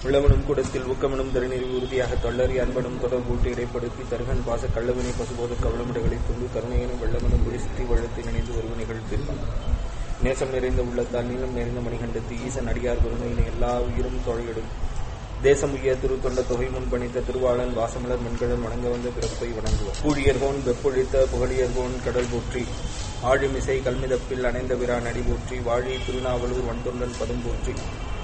உள்ளவனும் கூடத்தில் ஊக்கமனும் தருநீர் உறுதியாக தொல்லறி அன்பனும் தொடர்பூட்டி இடைப்படுத்தி தருகன் பாச கள்ளவினை பசுபோது கவளமுடைகளை துண்டு கருணையனும் வெள்ளமனும் குடிசுத்தி வழுத்தி நினைந்து ஒருவனைகள் தீர்ப்பான் நேசம் நிறைந்த உள்ளத்தால் நீளம் நிறைந்த மணிகண்டத்து ஈசன் அடியார் பெருமையினை எல்லா உயிரும் தொழையிடும் தேசம் உய்ய திருத்தொண்ட தொகை முன்பணித்த திருவாளன் வாசமலர் மென்கடல் வணங்க வந்த பிறப்பை வணங்குவோம் கூழியர்கோன் வெப்பொழித்த புகழியர்கோன் கடல் போற்றி ஆழிமிசை கல்மிதப்பில் அணைந்த விரான் அடி போற்றி வாழி திருநாவலூர் வன்தொண்டன் பதம் போற்றி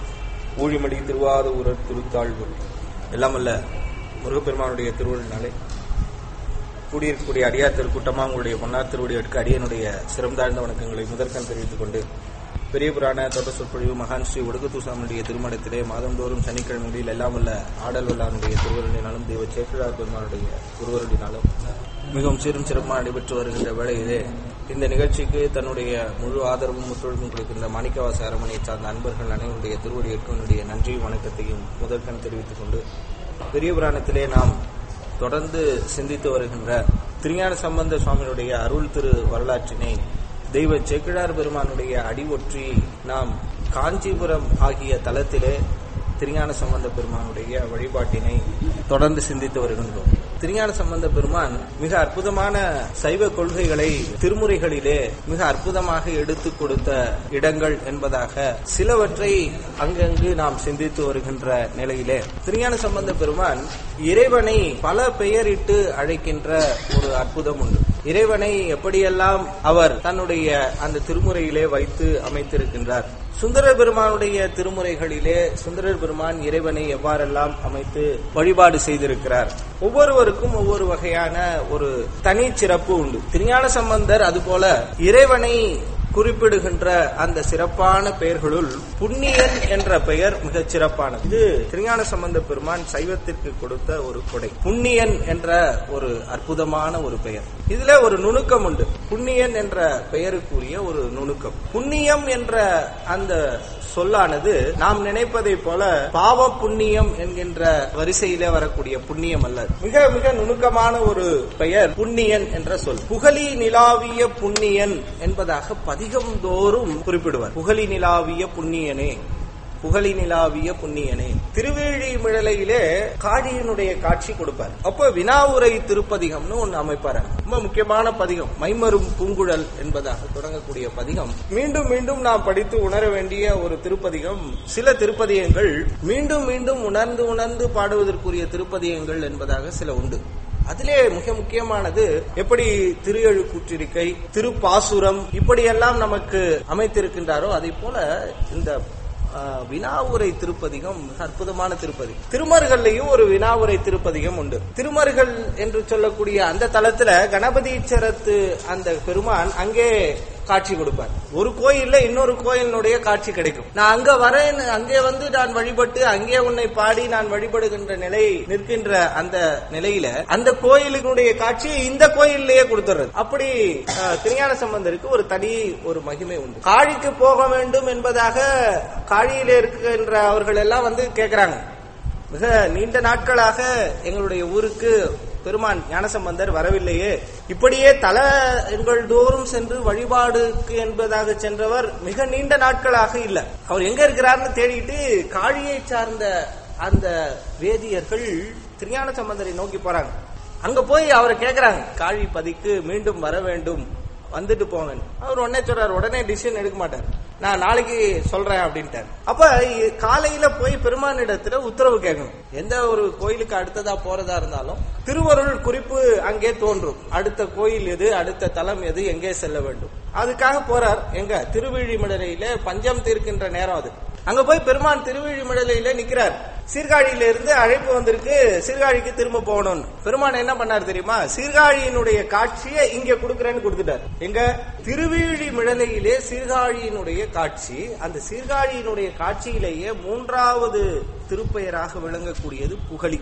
ஊழிமடி திருவாத ஊரர் திருத்தாள் போற்றி எல்லாமல்ல முருகப்பெருமானுடைய திருவள்ளினாலே கூடியிருக்கக்கூடிய அடியார் திருக்கூட்டமா உங்களுடைய பொன்னார் திருவடிகளுக்கு அடியனுடைய சிறந்தாழ்ந்த வணக்கங்களை முதற்கண் தெரிவித்துக் கொண்டு பெரிய புராண தோட்ட சொற்பொழிவு மகான் ஸ்ரீ ஒடுக்கத்தூசாமனுடைய திருமணத்திலே மாதந்தோறும் சனிக்கிழமைகளில் எல்லாம் வல்ல ஆடல் வல்லாருடைய திருவருளினாலும் தெய்வ சேக்கிழார் பெருமானுடைய திருவருளினாலும் மிகவும் சீரும் சிறப்பாக நடைபெற்று வருகின்ற வேளையிலே இந்த நிகழ்ச்சிக்கு தன்னுடைய முழு ஆதரவும் ஒத்துழைப்பும் கொடுக்கின்ற மாணிக்கவாச அரமனையை சார்ந்த அன்பர்கள் அனைவருடைய திருவடிகளுக்கு என்னுடைய நன்றியும் வணக்கத்தையும் முதற்கண் தெரிவித்துக் கொண்டு பெரிய புராணத்திலே நாம் தொடர்ந்து சிந்தித்து வருகின்ற திருஞான சம்பந்த சுவாமியுடைய அருள் திரு வரலாற்றினை தெய்வ செக்கிழார் பெருமானுடைய அடிவொற்றி நாம் காஞ்சிபுரம் ஆகிய தலத்திலே திருஞான சம்பந்த பெருமானுடைய வழிபாட்டினை தொடர்ந்து சிந்தித்து வருகின்றோம் திருஞான சம்பந்த பெருமான் மிக அற்புதமான சைவ கொள்கைகளை திருமுறைகளிலே மிக அற்புதமாக எடுத்துக் கொடுத்த இடங்கள் என்பதாக சிலவற்றை அங்கங்கு நாம் சிந்தித்து வருகின்ற நிலையிலே திருஞான சம்பந்த பெருமான் இறைவனை பல பெயரிட்டு அழைக்கின்ற ஒரு அற்புதம் உண்டு இறைவனை எப்படியெல்லாம் அவர் தன்னுடைய அந்த திருமுறையிலே வைத்து அமைத்திருக்கின்றார் சுந்தரர் பெருமானுடைய திருமுறைகளிலே சுந்தரர் பெருமான் இறைவனை எவ்வாறெல்லாம் அமைத்து வழிபாடு செய்திருக்கிறார் ஒவ்வொருவருக்கும் ஒவ்வொரு வகையான ஒரு தனி சிறப்பு உண்டு திருஞான சம்பந்தர் அதுபோல இறைவனை குறிப்பிடுகின்ற அந்த சிறப்பான பெயர்களுள் புண்ணியன் என்ற பெயர் மிகச் சிறப்பானது இது திருஞான சம்பந்த பெருமான் சைவத்திற்கு கொடுத்த ஒரு கொடை புண்ணியன் என்ற ஒரு அற்புதமான ஒரு பெயர் இதுல ஒரு நுணுக்கம் உண்டு புண்ணியன் என்ற பெயருக்குரிய ஒரு நுணுக்கம் புண்ணியம் என்ற அந்த சொல்லானது நாம் நினைப்பதை போல பாவ புண்ணியம் என்கின்ற வரிசையிலே வரக்கூடிய புண்ணியம் அல்ல மிக மிக நுணுக்கமான ஒரு பெயர் புண்ணியன் என்ற சொல் புகழி நிலாவிய புண்ணியன் என்பதாக பதிகம் தோறும் குறிப்பிடுவார் புகழி நிலாவிய புண்ணியனே புகழி நிலாவிய புண்ணியனே திருவேழி மிழலையிலே காழியினுடைய காட்சி கொடுப்பார் அப்போ வினாவுரை திருப்பதிகம்னு ஒன்னு அமைப்பாரு ரொம்ப முக்கியமான பதிகம் மைமரும் பூங்குழல் என்பதாக தொடங்கக்கூடிய பதிகம் மீண்டும் மீண்டும் நாம் படித்து உணர வேண்டிய ஒரு திருப்பதிகம் சில திருப்பதிகங்கள் மீண்டும் மீண்டும் உணர்ந்து உணர்ந்து பாடுவதற்குரிய திருப்பதிகங்கள் என்பதாக சில உண்டு அதிலே மிக முக்கியமானது எப்படி திரு எழுக்கூற்றிருக்கை திருப்பாசுரம் இப்படியெல்லாம் நமக்கு அமைத்திருக்கின்றாரோ அதை போல இந்த வினாவுரை திருப்பதிகம் அற்புதமான திருப்பதி திருமர்கள்லயும் ஒரு வினாவுரை திருப்பதிகம் உண்டு திருமர்கள் என்று சொல்லக்கூடிய அந்த தளத்துல கணபதீச்சரத்து அந்த பெருமான் அங்கே காட்சி கொடுப்பார் ஒரு கோயில்ல இன்னொரு கோயிலினுடைய காட்சி கிடைக்கும் நான் அங்க வரேன் அங்கே வந்து நான் வழிபட்டு அங்கே உன்னை பாடி நான் வழிபடுகின்ற நிலை நிற்கின்ற அந்த நிலையில அந்த கோயிலினுடைய காட்சியை இந்த கோயிலேயே கொடுத்துறது அப்படி திருஞான சம்பந்தருக்கு ஒரு தனி ஒரு மகிமை உண்டு காழிக்கு போக வேண்டும் என்பதாக காழியில இருக்கின்ற அவர்கள் எல்லாம் வந்து கேட்கிறாங்க மிக நீண்ட நாட்களாக எங்களுடைய ஊருக்கு பெருமான் ஞானசம்பந்தர் வரவில்லையே இப்படியே தல எங்கள் தோறும் சென்று வழிபாடுக்கு என்பதாக சென்றவர் மிக நீண்ட நாட்களாக இல்ல அவர் எங்க இருக்கிறார்னு தேடிட்டு காழியை சார்ந்த அந்த வேதியர்கள் திருஞான சம்பந்தரை நோக்கி போறாங்க அங்க போய் அவரை கேக்குறாங்க காழி பதிக்கு மீண்டும் வர வேண்டும் வந்துட்டு போங்க அவர் உடனே சொல்றாரு உடனே டிசிஷன் எடுக்க மாட்டார் நான் நாளைக்கு சொல்றேன் அப்படின்ட்டார் அப்ப காலையில போய் பெருமானிடத்துல உத்தரவு கேட்கணும் எந்த ஒரு கோயிலுக்கு அடுத்ததா போறதா இருந்தாலும் திருவருள் குறிப்பு அங்கே தோன்றும் அடுத்த கோயில் எது அடுத்த தலம் எது எங்கே செல்ல வேண்டும் அதுக்காக போறார் எங்க திருவிழிமடலையில பஞ்சம் தீர்க்கின்ற நேரம் அது அங்க போய் பெருமான் திருவிழிமடலையில நிக்கிறார் சீர்காழியில இருந்து அழைப்பு வந்திருக்கு சீர்காழிக்கு திரும்ப போகணும்னு பெருமான் என்ன பண்ணார் தெரியுமா சீர்காழியினுடைய காட்சியை இங்க கொடுக்கறேன்னு கொடுத்துட்டார் எங்க திருவிழி மிழலையிலே சீர்காழியினுடைய காட்சி அந்த சீர்காழியினுடைய காட்சியிலேயே மூன்றாவது திருப்பெயராக விளங்கக்கூடியது புகழி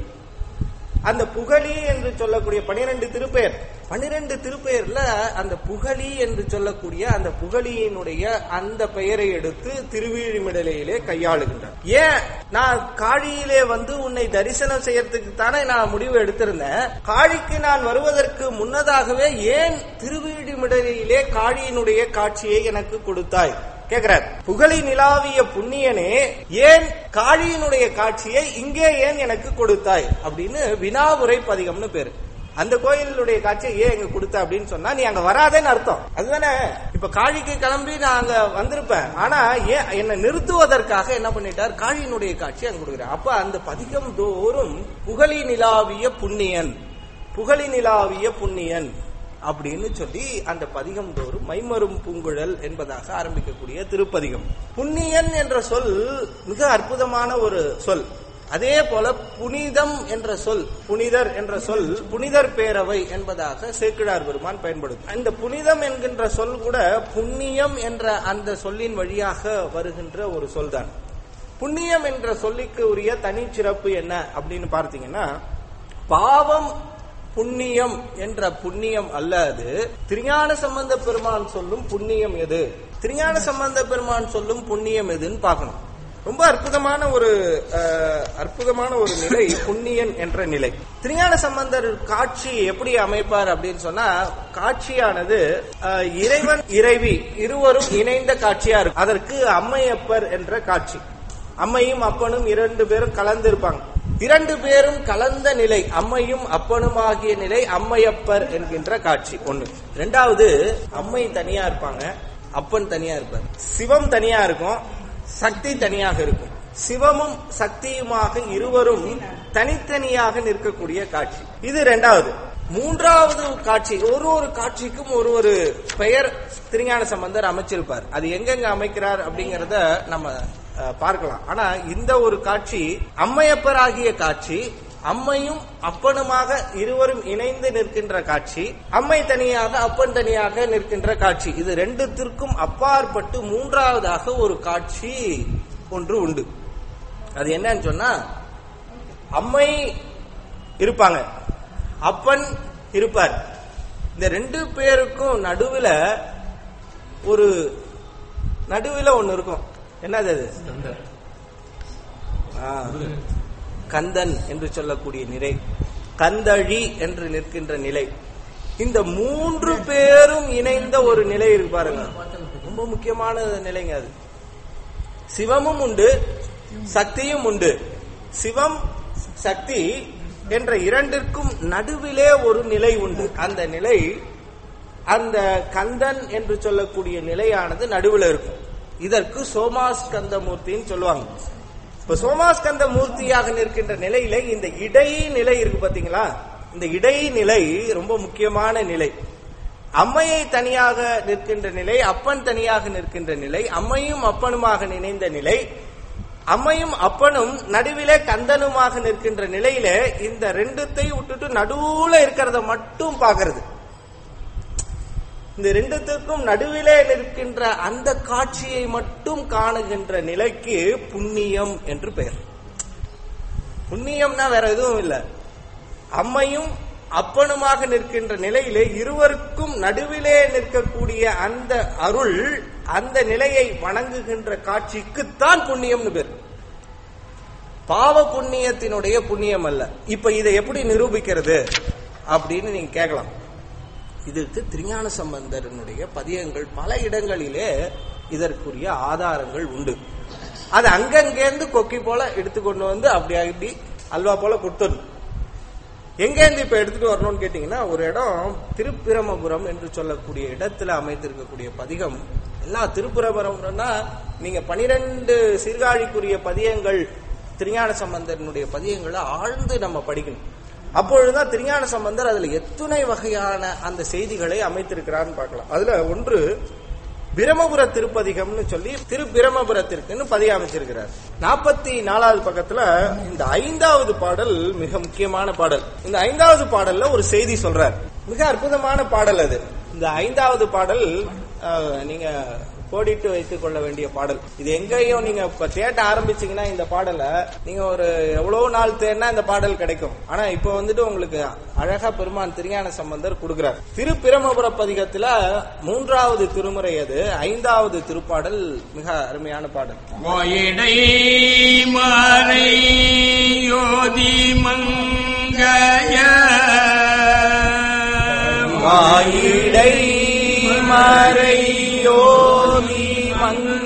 அந்த புகழி என்று சொல்லக்கூடிய பனிரெண்டு திருப்பெயர் பனிரெண்டு திருப்பெயர்ல அந்த புகழி என்று சொல்லக்கூடிய அந்த புகழியினுடைய அந்த பெயரை எடுத்து திருவிழிமிடலையிலே கையாளுகின்றார் ஏன் நான் காழியிலே வந்து உன்னை தரிசனம் செய்யறதுக்கு தானே நான் முடிவு எடுத்திருந்தேன் காழிக்கு நான் வருவதற்கு முன்னதாகவே ஏன் திருவிழிமிடலையிலே காழியினுடைய காட்சியை எனக்கு கொடுத்தாய் கேக்குறார் புகழி நிலாவிய புண்ணியனே ஏன் காழியினுடைய காட்சியை இங்கே ஏன் எனக்கு கொடுத்தாய் அப்படின்னு வினாவுரை பதிகம்னு பேரு அந்த கோயிலுடைய காட்சியை ஏன் எங்க கொடுத்த அப்படின்னு சொன்னா நீ அங்க வராதேன்னு அர்த்தம் அதுதானே இப்ப காழிக்கு கிளம்பி நான் அங்க வந்திருப்பேன் ஆனா ஏன் என்னை நிறுத்துவதற்காக என்ன பண்ணிட்டார் காழியினுடைய காட்சி அங்க கொடுக்குறார் அப்ப அந்த பதிகம் தோறும் புகழி நிலாவிய புண்ணியன் புகழி நிலாவிய புண்ணியன் அப்படின்னு சொல்லி அந்த பதிகம் தோறும் மைமரும் பூங்குழல் என்பதாக ஆரம்பிக்கக்கூடிய திருப்பதிகம் புண்ணியன் என்ற சொல் மிக அற்புதமான ஒரு சொல் அதே போல புனிதம் என்ற சொல் புனிதர் என்ற சொல் புனிதர் பேரவை என்பதாக சேக்கிழார் பெருமான் பயன்படுத்தும் இந்த புனிதம் என்கின்ற சொல் கூட புண்ணியம் என்ற அந்த சொல்லின் வழியாக வருகின்ற ஒரு சொல்தான் புண்ணியம் என்ற சொல்லிக்கு உரிய தனிச்சிறப்பு என்ன அப்படின்னு பார்த்தீங்கன்னா பாவம் புண்ணியம் என்ற புண்ணியம் அல்ல அது திருஞான சம்பந்த பெருமான் சொல்லும் புண்ணியம் எது திருஞான சம்பந்த பெருமான் சொல்லும் புண்ணியம் எதுன்னு பார்க்கணும் ரொம்ப அற்புதமான ஒரு அஹ், அற்புதமான ஒரு நிலை புண்ணியன் என்ற நிலை திருஞான சம்பந்தர் காட்சி எப்படி அமைப்பார் அப்படின்னு சொன்னா காட்சியானது அஹ், இறைவன் இறைவி இருவரும் இணைந்த காட்சியா இருக்கும் அதற்கு அம்மையப்பர் என்ற காட்சி அம்மையும் அப்பனும் இரண்டு பேரும் கலந்து இருப்பாங்க இரண்டு பேரும் கலந்த நிலை அம்மையும் அப்பனும் ஆகிய நிலை அம்மையப்பர் என்கின்ற காட்சி ஒண்ணு ரெண்டாவது அம்மை தனியா இருப்பாங்க அப்பன் தனியா இருப்பார் சிவம் தனியா இருக்கும் சக்தி தனியாக இருக்கும் சிவமும் சக்தியுமாக இருவரும் தனித்தனியாக நிற்கக்கூடிய காட்சி இது ரெண்டாவது மூன்றாவது காட்சி ஒரு ஒரு காட்சிக்கும் ஒரு ஒரு பெயர் திருஞான சம்பந்தர் அமைச்சிருப்பார் அது எங்கெங்க அமைக்கிறார் அப்படிங்கறத நம்ம அஹ், பார்க்கலாம் ஆனா இந்த ஒரு காட்சி அம்மையப்பர் ஆகிய காட்சி அம்மையும் அப்பனுமாக இருவரும் இணைந்து நிற்கின்ற காட்சி அம்மை தனியாக அப்பன் தனியாக நிற்கின்ற காட்சி இது ரெண்டுத்திற்கும் அப்பாற்பட்டு மூன்றாவதாக ஒரு காட்சி ஒன்று உண்டு அது என்னன்னு சொன்னா அம்மை இருப்பாங்க அப்பன் இருப்பார் இந்த ரெண்டு பேருக்கும் நடுவுல ஒரு நடுவுல ஒண்ணு இருக்கும் என்னது அது ஆ, கந்தன் என்று சொல்லக்கூடிய நிலை கந்தழி என்று நிற்கின்ற நிலை இந்த மூன்று பேரும் இணைந்த ஒரு நிலை இருக்கு பாருங்க ரொம்ப முக்கியமான நிலைங்க அது சிவமும் உண்டு சக்தியும் உண்டு சிவம் சக்தி என்ற இரண்டிற்கும் நடுவிலே ஒரு நிலை உண்டு அந்த நிலை அந்த கந்தன் என்று சொல்லக்கூடிய நிலையானது நடுவில் இருக்கும் இதற்கு சோமாஸ்கந்த மூர்த்தின்னு சொல்லுவாங்க இப்ப சோமாஸ்கந்த மூர்த்தியாக நிற்கின்ற நிலையில இந்த இடை நிலை இருக்கு பாத்தீங்களா இந்த இடை நிலை ரொம்ப முக்கியமான நிலை அம்மையை தனியாக நிற்கின்ற நிலை அப்பன் தனியாக நிற்கின்ற நிலை அம்மையும் அப்பனுமாக இணைந்த நிலை அம்மையும் அப்பனும் நடுவிலே கந்தனுமாக நிற்கின்ற நிலையில இந்த ரெண்டுத்தை விட்டுட்டு நடுவுல இருக்கிறத மட்டும் பாக்குறது இந்த ரெண்டுத்துக்கும் நடுவிலே நிற்கின்ற அந்த காட்சியை மட்டும் காணுகின்ற நிலைக்கு புண்ணியம் என்று பெயர் புண்ணியம்னா வேற எதுவும் இல்ல அம்மையும் அப்பனுமாக நிற்கின்ற நிலையிலே இருவருக்கும் நடுவிலே நிற்கக்கூடிய அந்த அருள் அந்த நிலையை வணங்குகின்ற காட்சிக்குத்தான் புண்ணியம்னு பேர் பாவ புண்ணியத்தினுடைய புண்ணியம் அல்ல இப்ப இதை எப்படி நிரூபிக்கிறது அப்படின்னு நீங்க கேட்கலாம் இதற்கு திருஞான சம்பந்தரனுடைய பதியங்கள் பல இடங்களிலே இதற்குரிய ஆதாரங்கள் உண்டு அது அங்கங்கேருந்து கொக்கி போல எடுத்துக்கொண்டு வந்து அப்படி இப்படி அல்வா போல கொடுத்துடணும் எங்கேருந்து இப்ப எடுத்துட்டு வரணும்னு கேட்டீங்கன்னா ஒரு இடம் திருப்பிரமபுரம் என்று சொல்லக்கூடிய இடத்துல அமைத்திருக்கக்கூடிய பதிகம் எல்லா திருப்புரபுரம்னா நீங்க பனிரெண்டு சீர்காழிக்குரிய பதியங்கள் திருஞான சம்பந்தரனுடைய பதியங்களை ஆழ்ந்து நம்ம படிக்கணும் அப்பொழுதுதான் திருஞான சம்பந்தர் அதுல எத்துணை வகையான அந்த செய்திகளை அமைத்திருக்கிறார்னு பார்க்கலாம் அதுல ஒன்று பிரமபுர திருப்பதிகம்னு சொல்லி திரு பிரமபுரத்திற்குன்னு பதிய அமைச்சிருக்கிறார் நாற்பத்தி நாலாவது பக்கத்துல இந்த ஐந்தாவது பாடல் மிக முக்கியமான பாடல் இந்த ஐந்தாவது பாடல்ல ஒரு செய்தி சொல்றார் மிக அற்புதமான பாடல் அது இந்த ஐந்தாவது பாடல் அஹ், நீங்க கோடிட்டு வைத்துக் கொள்ள வேண்டிய பாடல் இது எங்கேயும் நீங்க இப்ப தேட்ட ஆரம்பிச்சீங்கன்னா இந்த பாடலை நீங்க ஒரு எவ்வளவு நாள் தேடினா இந்த பாடல் கிடைக்கும் ஆனா இப்ப வந்துட்டு உங்களுக்கு அழகா பெருமான் திருஞான சம்பந்தர் கொடுக்கிறார் திருப்பிரமபுர பதிகத்துல மூன்றாவது திருமுறை அது ஐந்தாவது திருப்பாடல் மிக அருமையான பாடல் வாயிடை மாறை யோதி மங்கைய வாயிடை மறை யோகி மங்க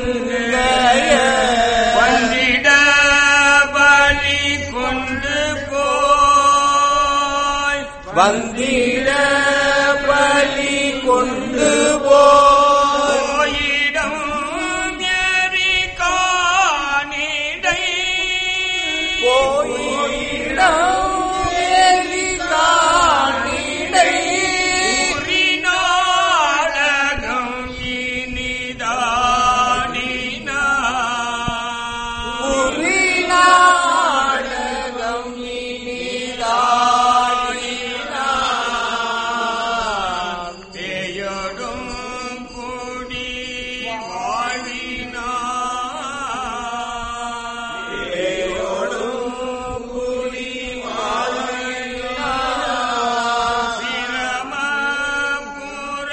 வந்திட பலி கொண்டு போய் போயிடம் எரி காணிடை போயிடம் ஏறி காணிடை உரி நாடகம் இனிதானினா புரி நாடகம் இனிதாடினான். தேயோடும் கூடி வாழினா சிரமபுர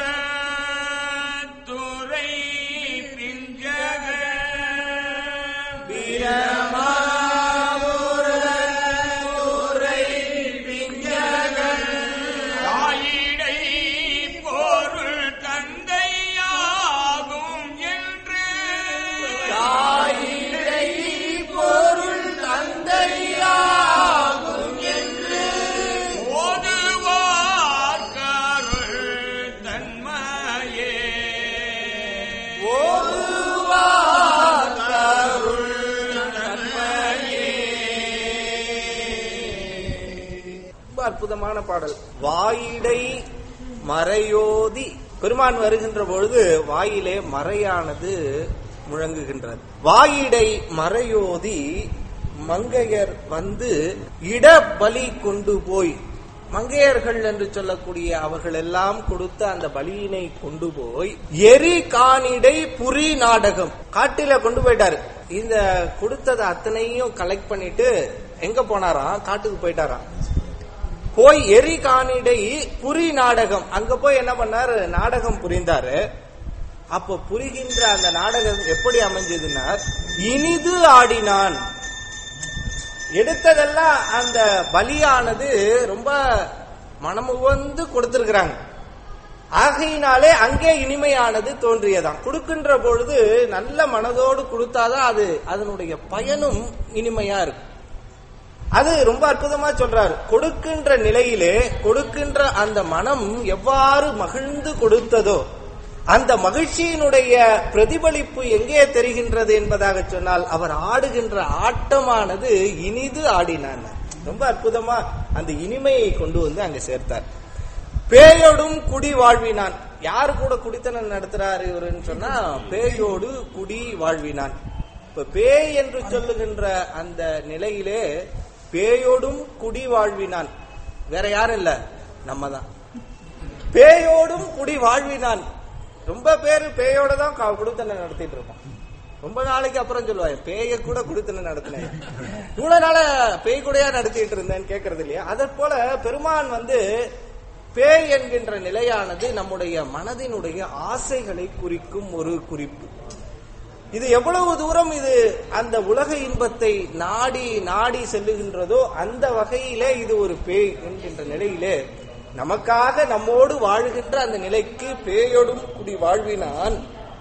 துறை பிஞ்சக தாயிடை பொருள் தந்தையாகும் என்று தாயிடை பொருள் தந்தையாகும் என்று ஓதுவார் கருள் தன்மையே ஓதுவார் கருள் தன்மையே. ரொம்ப அற்புதமான பாடல் வாயிடை மறையோதி பெருமான் வருகின்ற பொழுது வாயிலே மறையானது முழங்குகின்றது வாயிடை மறையோதி மங்கையர் வந்து இடபலி கொண்டு போய் மங்கையர்கள் என்று சொல்லக்கூடிய அவர்கள் எல்லாம் கொடுத்த அந்த பலியினை கொண்டு போய் எரி காணிடை புரி நாடகம் காட்டில கொண்டு போயிட்டாரு இந்த கொடுத்ததை அத்தனையும் கலெக்ட் பண்ணிட்டு எங்க போனாராம் காட்டுக்கு போயிட்டாராம் போய் எரி காணிடை புரி நாடகம் அங்க போய் என்ன பண்ணாரு நாடகம் புரிந்தாரு அப்ப புரிகின்ற அந்த நாடகம் எப்படி அமைஞ்சதுன்னா இனிது ஆடினான் எடுத்ததெல்லாம் அந்த பலியானது ரொம்ப மனமுவந்து கொடுத்திருக்கிறாங்க ஆகையினாலே அங்கே இனிமையானது தோன்றியதாம் கொடுக்கின்ற பொழுது நல்ல மனதோடு கொடுத்தாதான் அது அதனுடைய பயனும் இனிமையா இருக்கும் அது ரொம்ப அற்புதமா சொல்றாரு கொடுக்கின்ற நிலையிலே கொடுக்கின்ற அந்த மனம் எவ்வாறு மகிழ்ந்து கொடுத்ததோ அந்த மகிழ்ச்சியினுடைய பிரதிபலிப்பு எங்கே தெரிகின்றது என்பதாக சொன்னால் அவர் ஆடுகின்ற ஆட்டமானது இனிது ஆடினான் ரொம்ப அற்புதமா அந்த இனிமையை கொண்டு வந்து அங்க சேர்த்தார் பேயோடும் குடி வாழ்வினான் யாரு கூட குடித்தனம் நடத்துறாரு இவருன்னு சொன்னா பேயோடு குடி வாழ்வினான் இப்ப பேய் என்று சொல்லுகின்ற அந்த நிலையிலே பேயோடும் குடி வாழ்வினான் வேற யாரும் இல்ல நம்ம தான் பேயோடும் குடி வாழ்வினான் ரொம்ப பேரு பேயோட தான் க- குடித்தனம் நடத்திட்டு இருப்பான் ரொம்ப நாளைக்கு அப்புறம் சொல்லுவாங்க பேய கூட குடித்தனம் நடத்தினேன் இவ்வளவு நாள பேய் கூடயா நடத்திட்டு இருந்தேன்னு கேக்குறது இல்லையா அதே போல பெருமான் வந்து பேய் என்கின்ற நிலையானது நம்முடைய மனதினுடைய ஆசைகளை குறிக்கும் ஒரு குறிப்பு இது எவ்வளவு தூரம் இது அந்த உலக இன்பத்தை நாடி நாடி செல்லுகின்றதோ அந்த வகையிலே இது ஒரு பேய் என்கின்ற நிலையிலே நமக்காக நம்மோடு வாழுகின்ற அந்த நிலைக்கு பேயொடும் குடி வாழ்வினான்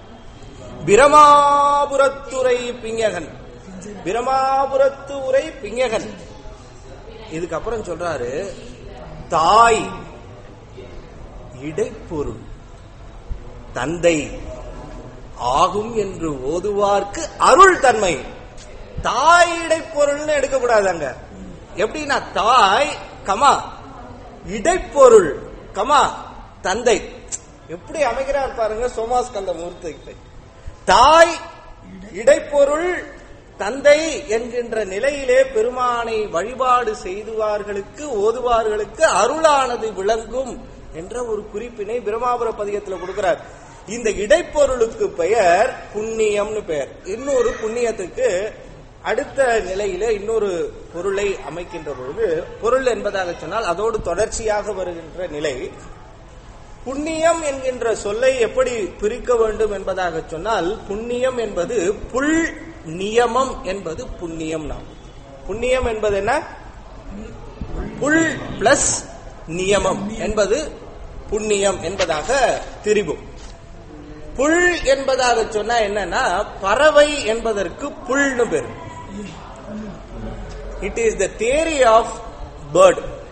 பிரமாபுரத்துறை பிஞகன் பிரமாபுரத்து உரை பிஞகன் இதுக்கப்புறம் சொல்றாரு தாய் இடைப்பொருள் தந்தை ஆகும் என்று ஓதுவார்க்கு அருள் தன்மை தாய் இடைப்பொருள்னு எடுக்கக்கூடாது அங்க எப்படின்னா தாய் கமா இடைப்பொருள் கமா தந்தை எப்படி அமைக்கிறார் பாருங்க சோமாஸ்கந்த மூர்த்தி தாய் இடைப்பொருள் தந்தை என்கின்ற நிலையிலே பெருமானை வழிபாடு செய்துவார்களுக்கு ஓதுவார்களுக்கு அருளானது விளங்கும் என்ற ஒரு குறிப்பினை பிரமாபுர பதிகத்தில் கொடுக்கிறார் இந்த இடைப்பொருளுக்கு பெயர் புண்ணியம்னு பெயர் இன்னொரு புண்ணியத்துக்கு அடுத்த நிலையில இன்னொரு பொருளை அமைக்கின்ற பொழுது பொருள் என்பதாக சொன்னால் அதோடு தொடர்ச்சியாக வருகின்ற நிலை புண்ணியம் என்கின்ற சொல்லை எப்படி பிரிக்க வேண்டும் என்பதாக சொன்னால் புண்ணியம் என்பது புல் நியமம் என்பது புண்ணியம் நாம் புண்ணியம் என்பது என்ன புல் பிளஸ் நியமம் என்பது புண்ணியம் என்பதாக திரிபு புல் என்பதாக சொன்னா என்னன்னா பறவை என்பதற்கு புல்னு பேரு it is the theory of bird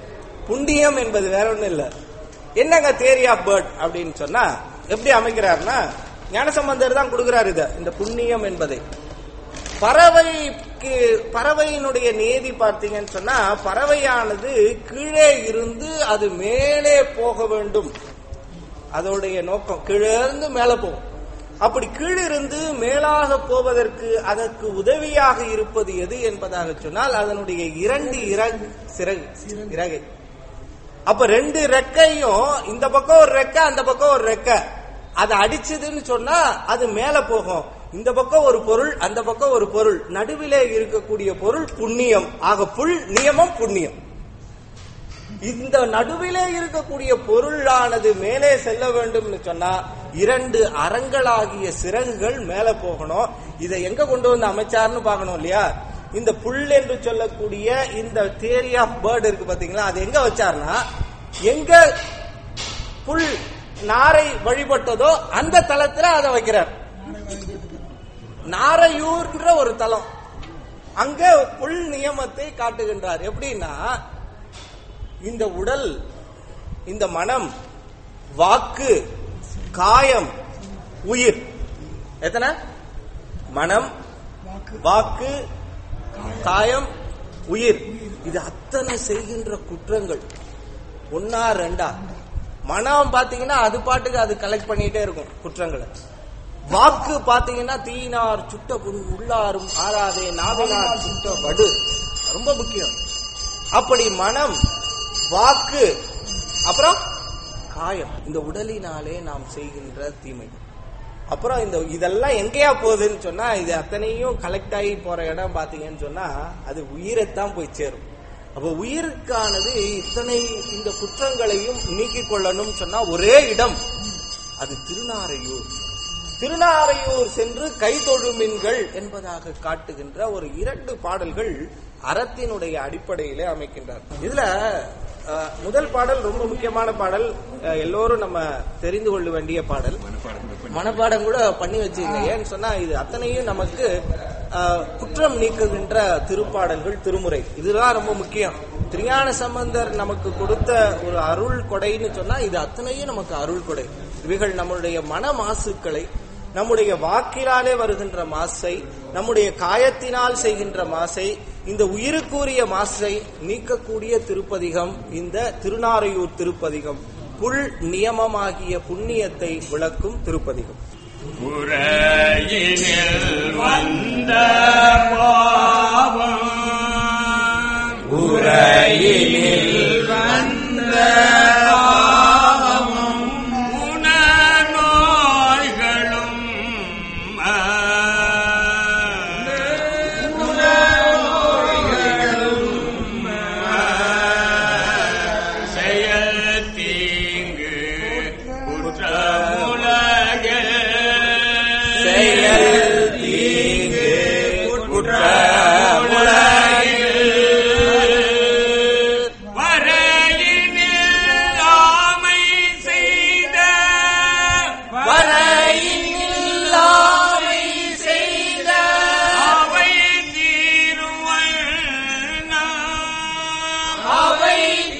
புண்ணியம் என்பது வேற ஒண்ணும் இல்ல என்னங்க தேரி ஆஃப் பேர்ட் அப்படின்னு சொன்னா எப்படி அமைக்கிறாருன்னா ஞானசம்பந்தர் தான் கொடுக்கிறார் இத இந்த புண்ணியம் என்பதை பறவைக்கு பறவையினுடைய நேதி பார்த்தீங்கன்னு சொன்னா பறவையானது கீழே இருந்து அது மேலே போக வேண்டும் அதோடைய நோக்கம் கீழே இருந்து மேலே போகும் அப்படி கீழிருந்து மேலாக போவதற்கு அதற்கு உதவியாக இருப்பது எது என்பதாக சொன்னால் அதனுடைய இரண்டு இறகு சிறகு இறகை அப்ப ரெண்டு ரெக்கையும் இந்த பக்கம் ஒரு ரெக்கை அந்த பக்கம் ஒரு ரெக்கை அது அடிச்சதுன்னு சொன்னா அது மேல போகும் இந்த பக்கம் ஒரு பொருள் அந்த பக்கம் ஒரு பொருள் நடுவிலே இருக்கக்கூடிய பொருள் புண்ணியம் ஆக புல் நியமம் புண்ணியம் இந்த நடுவிலே இருக்கக்கூடிய பொருளானது மேலே செல்ல வேண்டும்னு சொன்னா இரண்டு அரங்களாகிய சிறகுகள் மேல போகணும் இதை எங்க கொண்டு வந்து அமைச்சார்னு பார்க்கணும் இல்லையா இந்த புல் என்று சொல்லக்கூடிய இந்த தியரி ஆஃப் பேர்ட் இருக்கு பாத்தீங்களா அது எங்க வச்சார்னா எங்க புல் நாரை வழிபட்டதோ அந்த தலத்துல அதை வைக்கிறார் நாரையூர்ன்ற ஒரு தலம் அங்க புல் நியமத்தை காட்டுகின்றார் எப்படின்னா இந்த உடல் இந்த மனம் வாக்கு காயம் உயிர் எத்தனை மனம் வாக்கு காயம் உயிர் இது அத்தனை செய்கின்ற குற்றங்கள் ஒன்னா ரெண்டா மனம் பாத்தீங்கன்னா அது பாட்டுக்கு அது கலெக்ட் பண்ணிட்டே இருக்கும் குற்றங்களை வாக்கு பாத்தீங்கன்னா தீயினார் சுட்ட புண் உள்ளாரும் ஆறாதே நாவினார் சுட்ட வடு ரொம்ப முக்கியம் அப்படி மனம் வாக்கு அப்புறம் காயம் இந்த உடலினாலே நாம் செய்கின்ற தீமை அப்புறம் இந்த இதெல்லாம் எங்கேயா போகுதுன்னு சொன்னா இது அத்தனையும் கலெக்ட் ஆகி போற இடம் பாத்தீங்கன்னு சொன்னா அது உயிரைத்தான் போய் சேரும் அப்ப உயிருக்கானது இத்தனை இந்த குற்றங்களையும் நீக்கிக் கொள்ளணும் சொன்னா ஒரே இடம் அது திருநாரையூர் திருநாரையூர் சென்று கை தொழுமின்கள் என்பதாக காட்டுகின்ற ஒரு இரண்டு பாடல்கள் அறத்தினுடைய அடிப்படையிலே அமைக்கின்றார் இதுல அஹ், முதல் பாடல் ரொம்ப முக்கியமான பாடல் அஹ், எல்லோரும் நம்ம தெரிந்து கொள்ள வேண்டிய பாடல் மனப்பாடம் கூட பண்ணி வச்சிருங்க ஏன்னு சொன்னா இது அத்தனையும் நமக்கு அஹ், குற்றம் நீக்குகின்ற திருப்பாடல்கள் திருமுறை இதுதான் ரொம்ப முக்கியம் திருஞான சம்பந்தர் நமக்கு கொடுத்த ஒரு அருள் கொடைன்னு சொன்னா இது அத்தனையும் நமக்கு அருள் கொடை இவைகள் நம்மளுடைய மன மாசுக்களை நம்முடைய வாக்கிலாலே வருகின்ற மாசை நம்முடைய காயத்தினால் செய்கின்ற மாசை இந்த உயிருக்குரிய மாசை நீக்கக்கூடிய திருப்பதிகம் இந்த திருநாரையூர் திருப்பதிகம் புல் நியமமாகிய புண்ணியத்தை விளக்கும் திருப்பதிகம் உரையினில் வந்த பாவம் உரையினில் வந்த பாவமும் உணநோய்களும் செயல் தீங்கு குற்றமுலகில் செயல் தீங்கு வரையினில் ஆமை செய்த வரையில்லாமை செய்த அவை தீருவள் அவை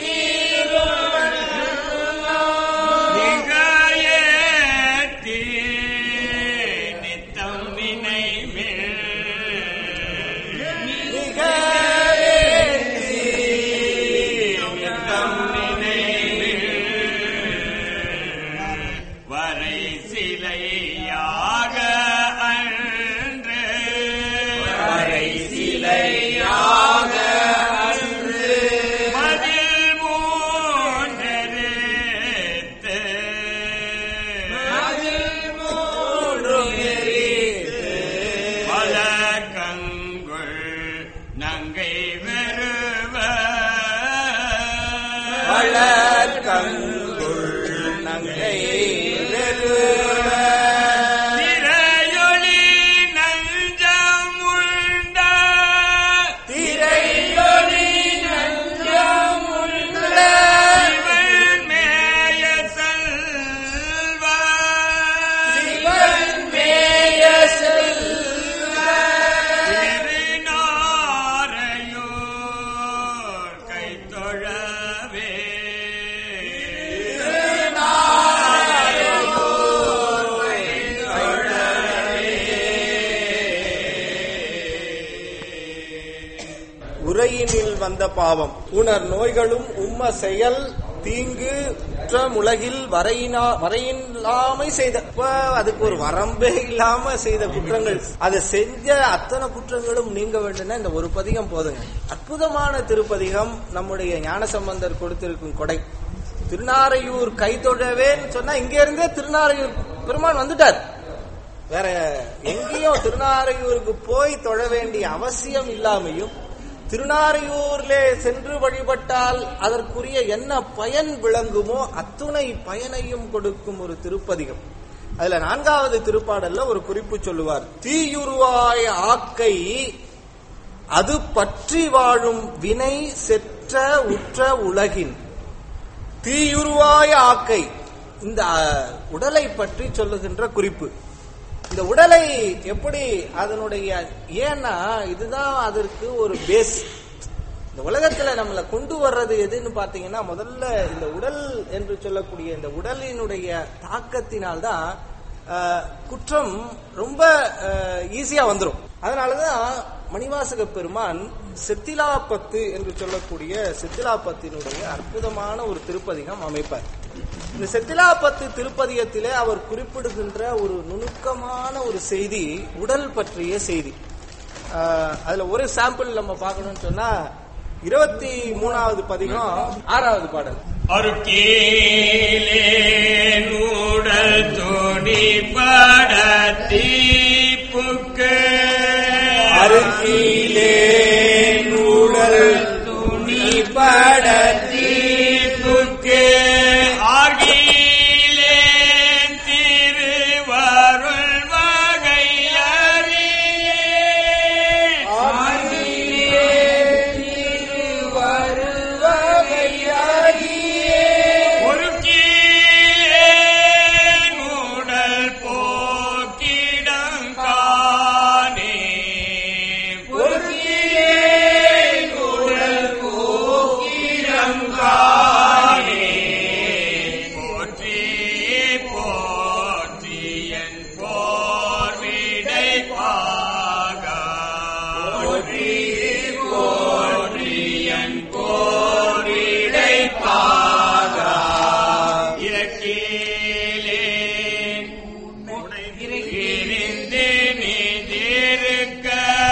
நிகழேத்தி நித்தம் நினைவில் நித்தம் நினைவில் வரை சிலையாக அன்று வரை சிலையாக அன்று மதில் மூன்றெடுத்து மதில் பல கங்குள் நங்கை வெறுவ வளர்கங்குள் நங்கை வெறுவ திரையொளி நஞ்சமுண்ட திரையொளி நஞ்சமுள்ள இவள் மேய செல்வ சிவன் மேய செல்வ திருநாரையோர் கைத்தொழவே உரையினில் வந்த பாவம் உணர் நோய்களும் உம்ம செயல் தீங்கு குற்றம் உலகில் வரையினா வரையில்லாமை செய்த இப்ப அதுக்கு ஒரு வரம்பே இல்லாம செய்த குற்றங்கள் அதை செஞ்ச அத்தனை குற்றங்களும் நீங்க வேண்டும்னா இந்த ஒரு பதிகம் போதுங்க அற்புதமான திருப்பதிகம் நம்முடைய ஞானசம்பந்தர் கொடுத்திருக்கும் கொடை திருநாரையூர் கைதொழவேன்னு சொன்னா இங்க இருந்தே திருநாரையூர் பெருமான் வந்துட்டார் வேற எங்கேயும் திருநாரையூருக்கு போய் தொழ வேண்டிய அவசியம் இல்லாமையும் திருநாரையூர்ல சென்று வழிபட்டால் அதற்குரிய என்ன பயன் விளங்குமோ அத்துணை பயனையும் கொடுக்கும் ஒரு திருப்பதிகம் அதுல நான்காவது திருப்பாடல்ல ஒரு குறிப்பு சொல்லுவார் தீயுருவாய ஆக்கை அது பற்றி வாழும் வினை செற்ற உற்ற உலகின் தீயுருவாய ஆக்கை இந்த அஹ், உடலை பற்றி சொல்லுகின்ற குறிப்பு இந்த உடலை எப்படி அதனுடைய ஏன்னா இதுதான் அதற்கு ஒரு பேஸ் இந்த உலகத்துல நம்மளை கொண்டு வர்றது எதுன்னு பாத்தீங்கன்னா முதல்ல இந்த உடல் என்று சொல்லக்கூடிய இந்த உடலினுடைய தாக்கத்தினால்தான் ஆஹ், குற்றம் ரொம்ப ஈஸியா வந்துடும் அதனாலதான் மணிவாசக பெருமான் சித்திலாப்பத்து என்று சொல்லக்கூடிய சித்திலாப்பத்தினுடைய அற்புதமான ஒரு திருப்பதிகம் அமைப்பார் இந்த செத்திலாப்பத்து திருப்பதியத்திலே அவர் குறிப்பிடுகின்ற ஒரு நுணுக்கமான ஒரு செய்தி உடல் பற்றிய செய்தி ஆஹ் அதுல ஒரு சாம்பிள் நம்ம பார்க்கணும்னு சொன்னா இருபத்தி மூணாவது பதிகம் ஆறாவது பாடல் அருக்கேலே நூடல் துணி படத்தி புக்கு அருகிலே நூடல் துணி படத்தி புக்கு ஆகிலே திருவருள் வகையறியே ஒரு கீழே நூடல் போக்கிடம் காணே ஒரு கீழே நூடல் போக்கிடம் காணே போற்றி போற்றி என் போர் விடை பாகா போற்றி போற்றி என் போர் விடை பாகா இறக்கீலேன் இருந்து நீதிருக்க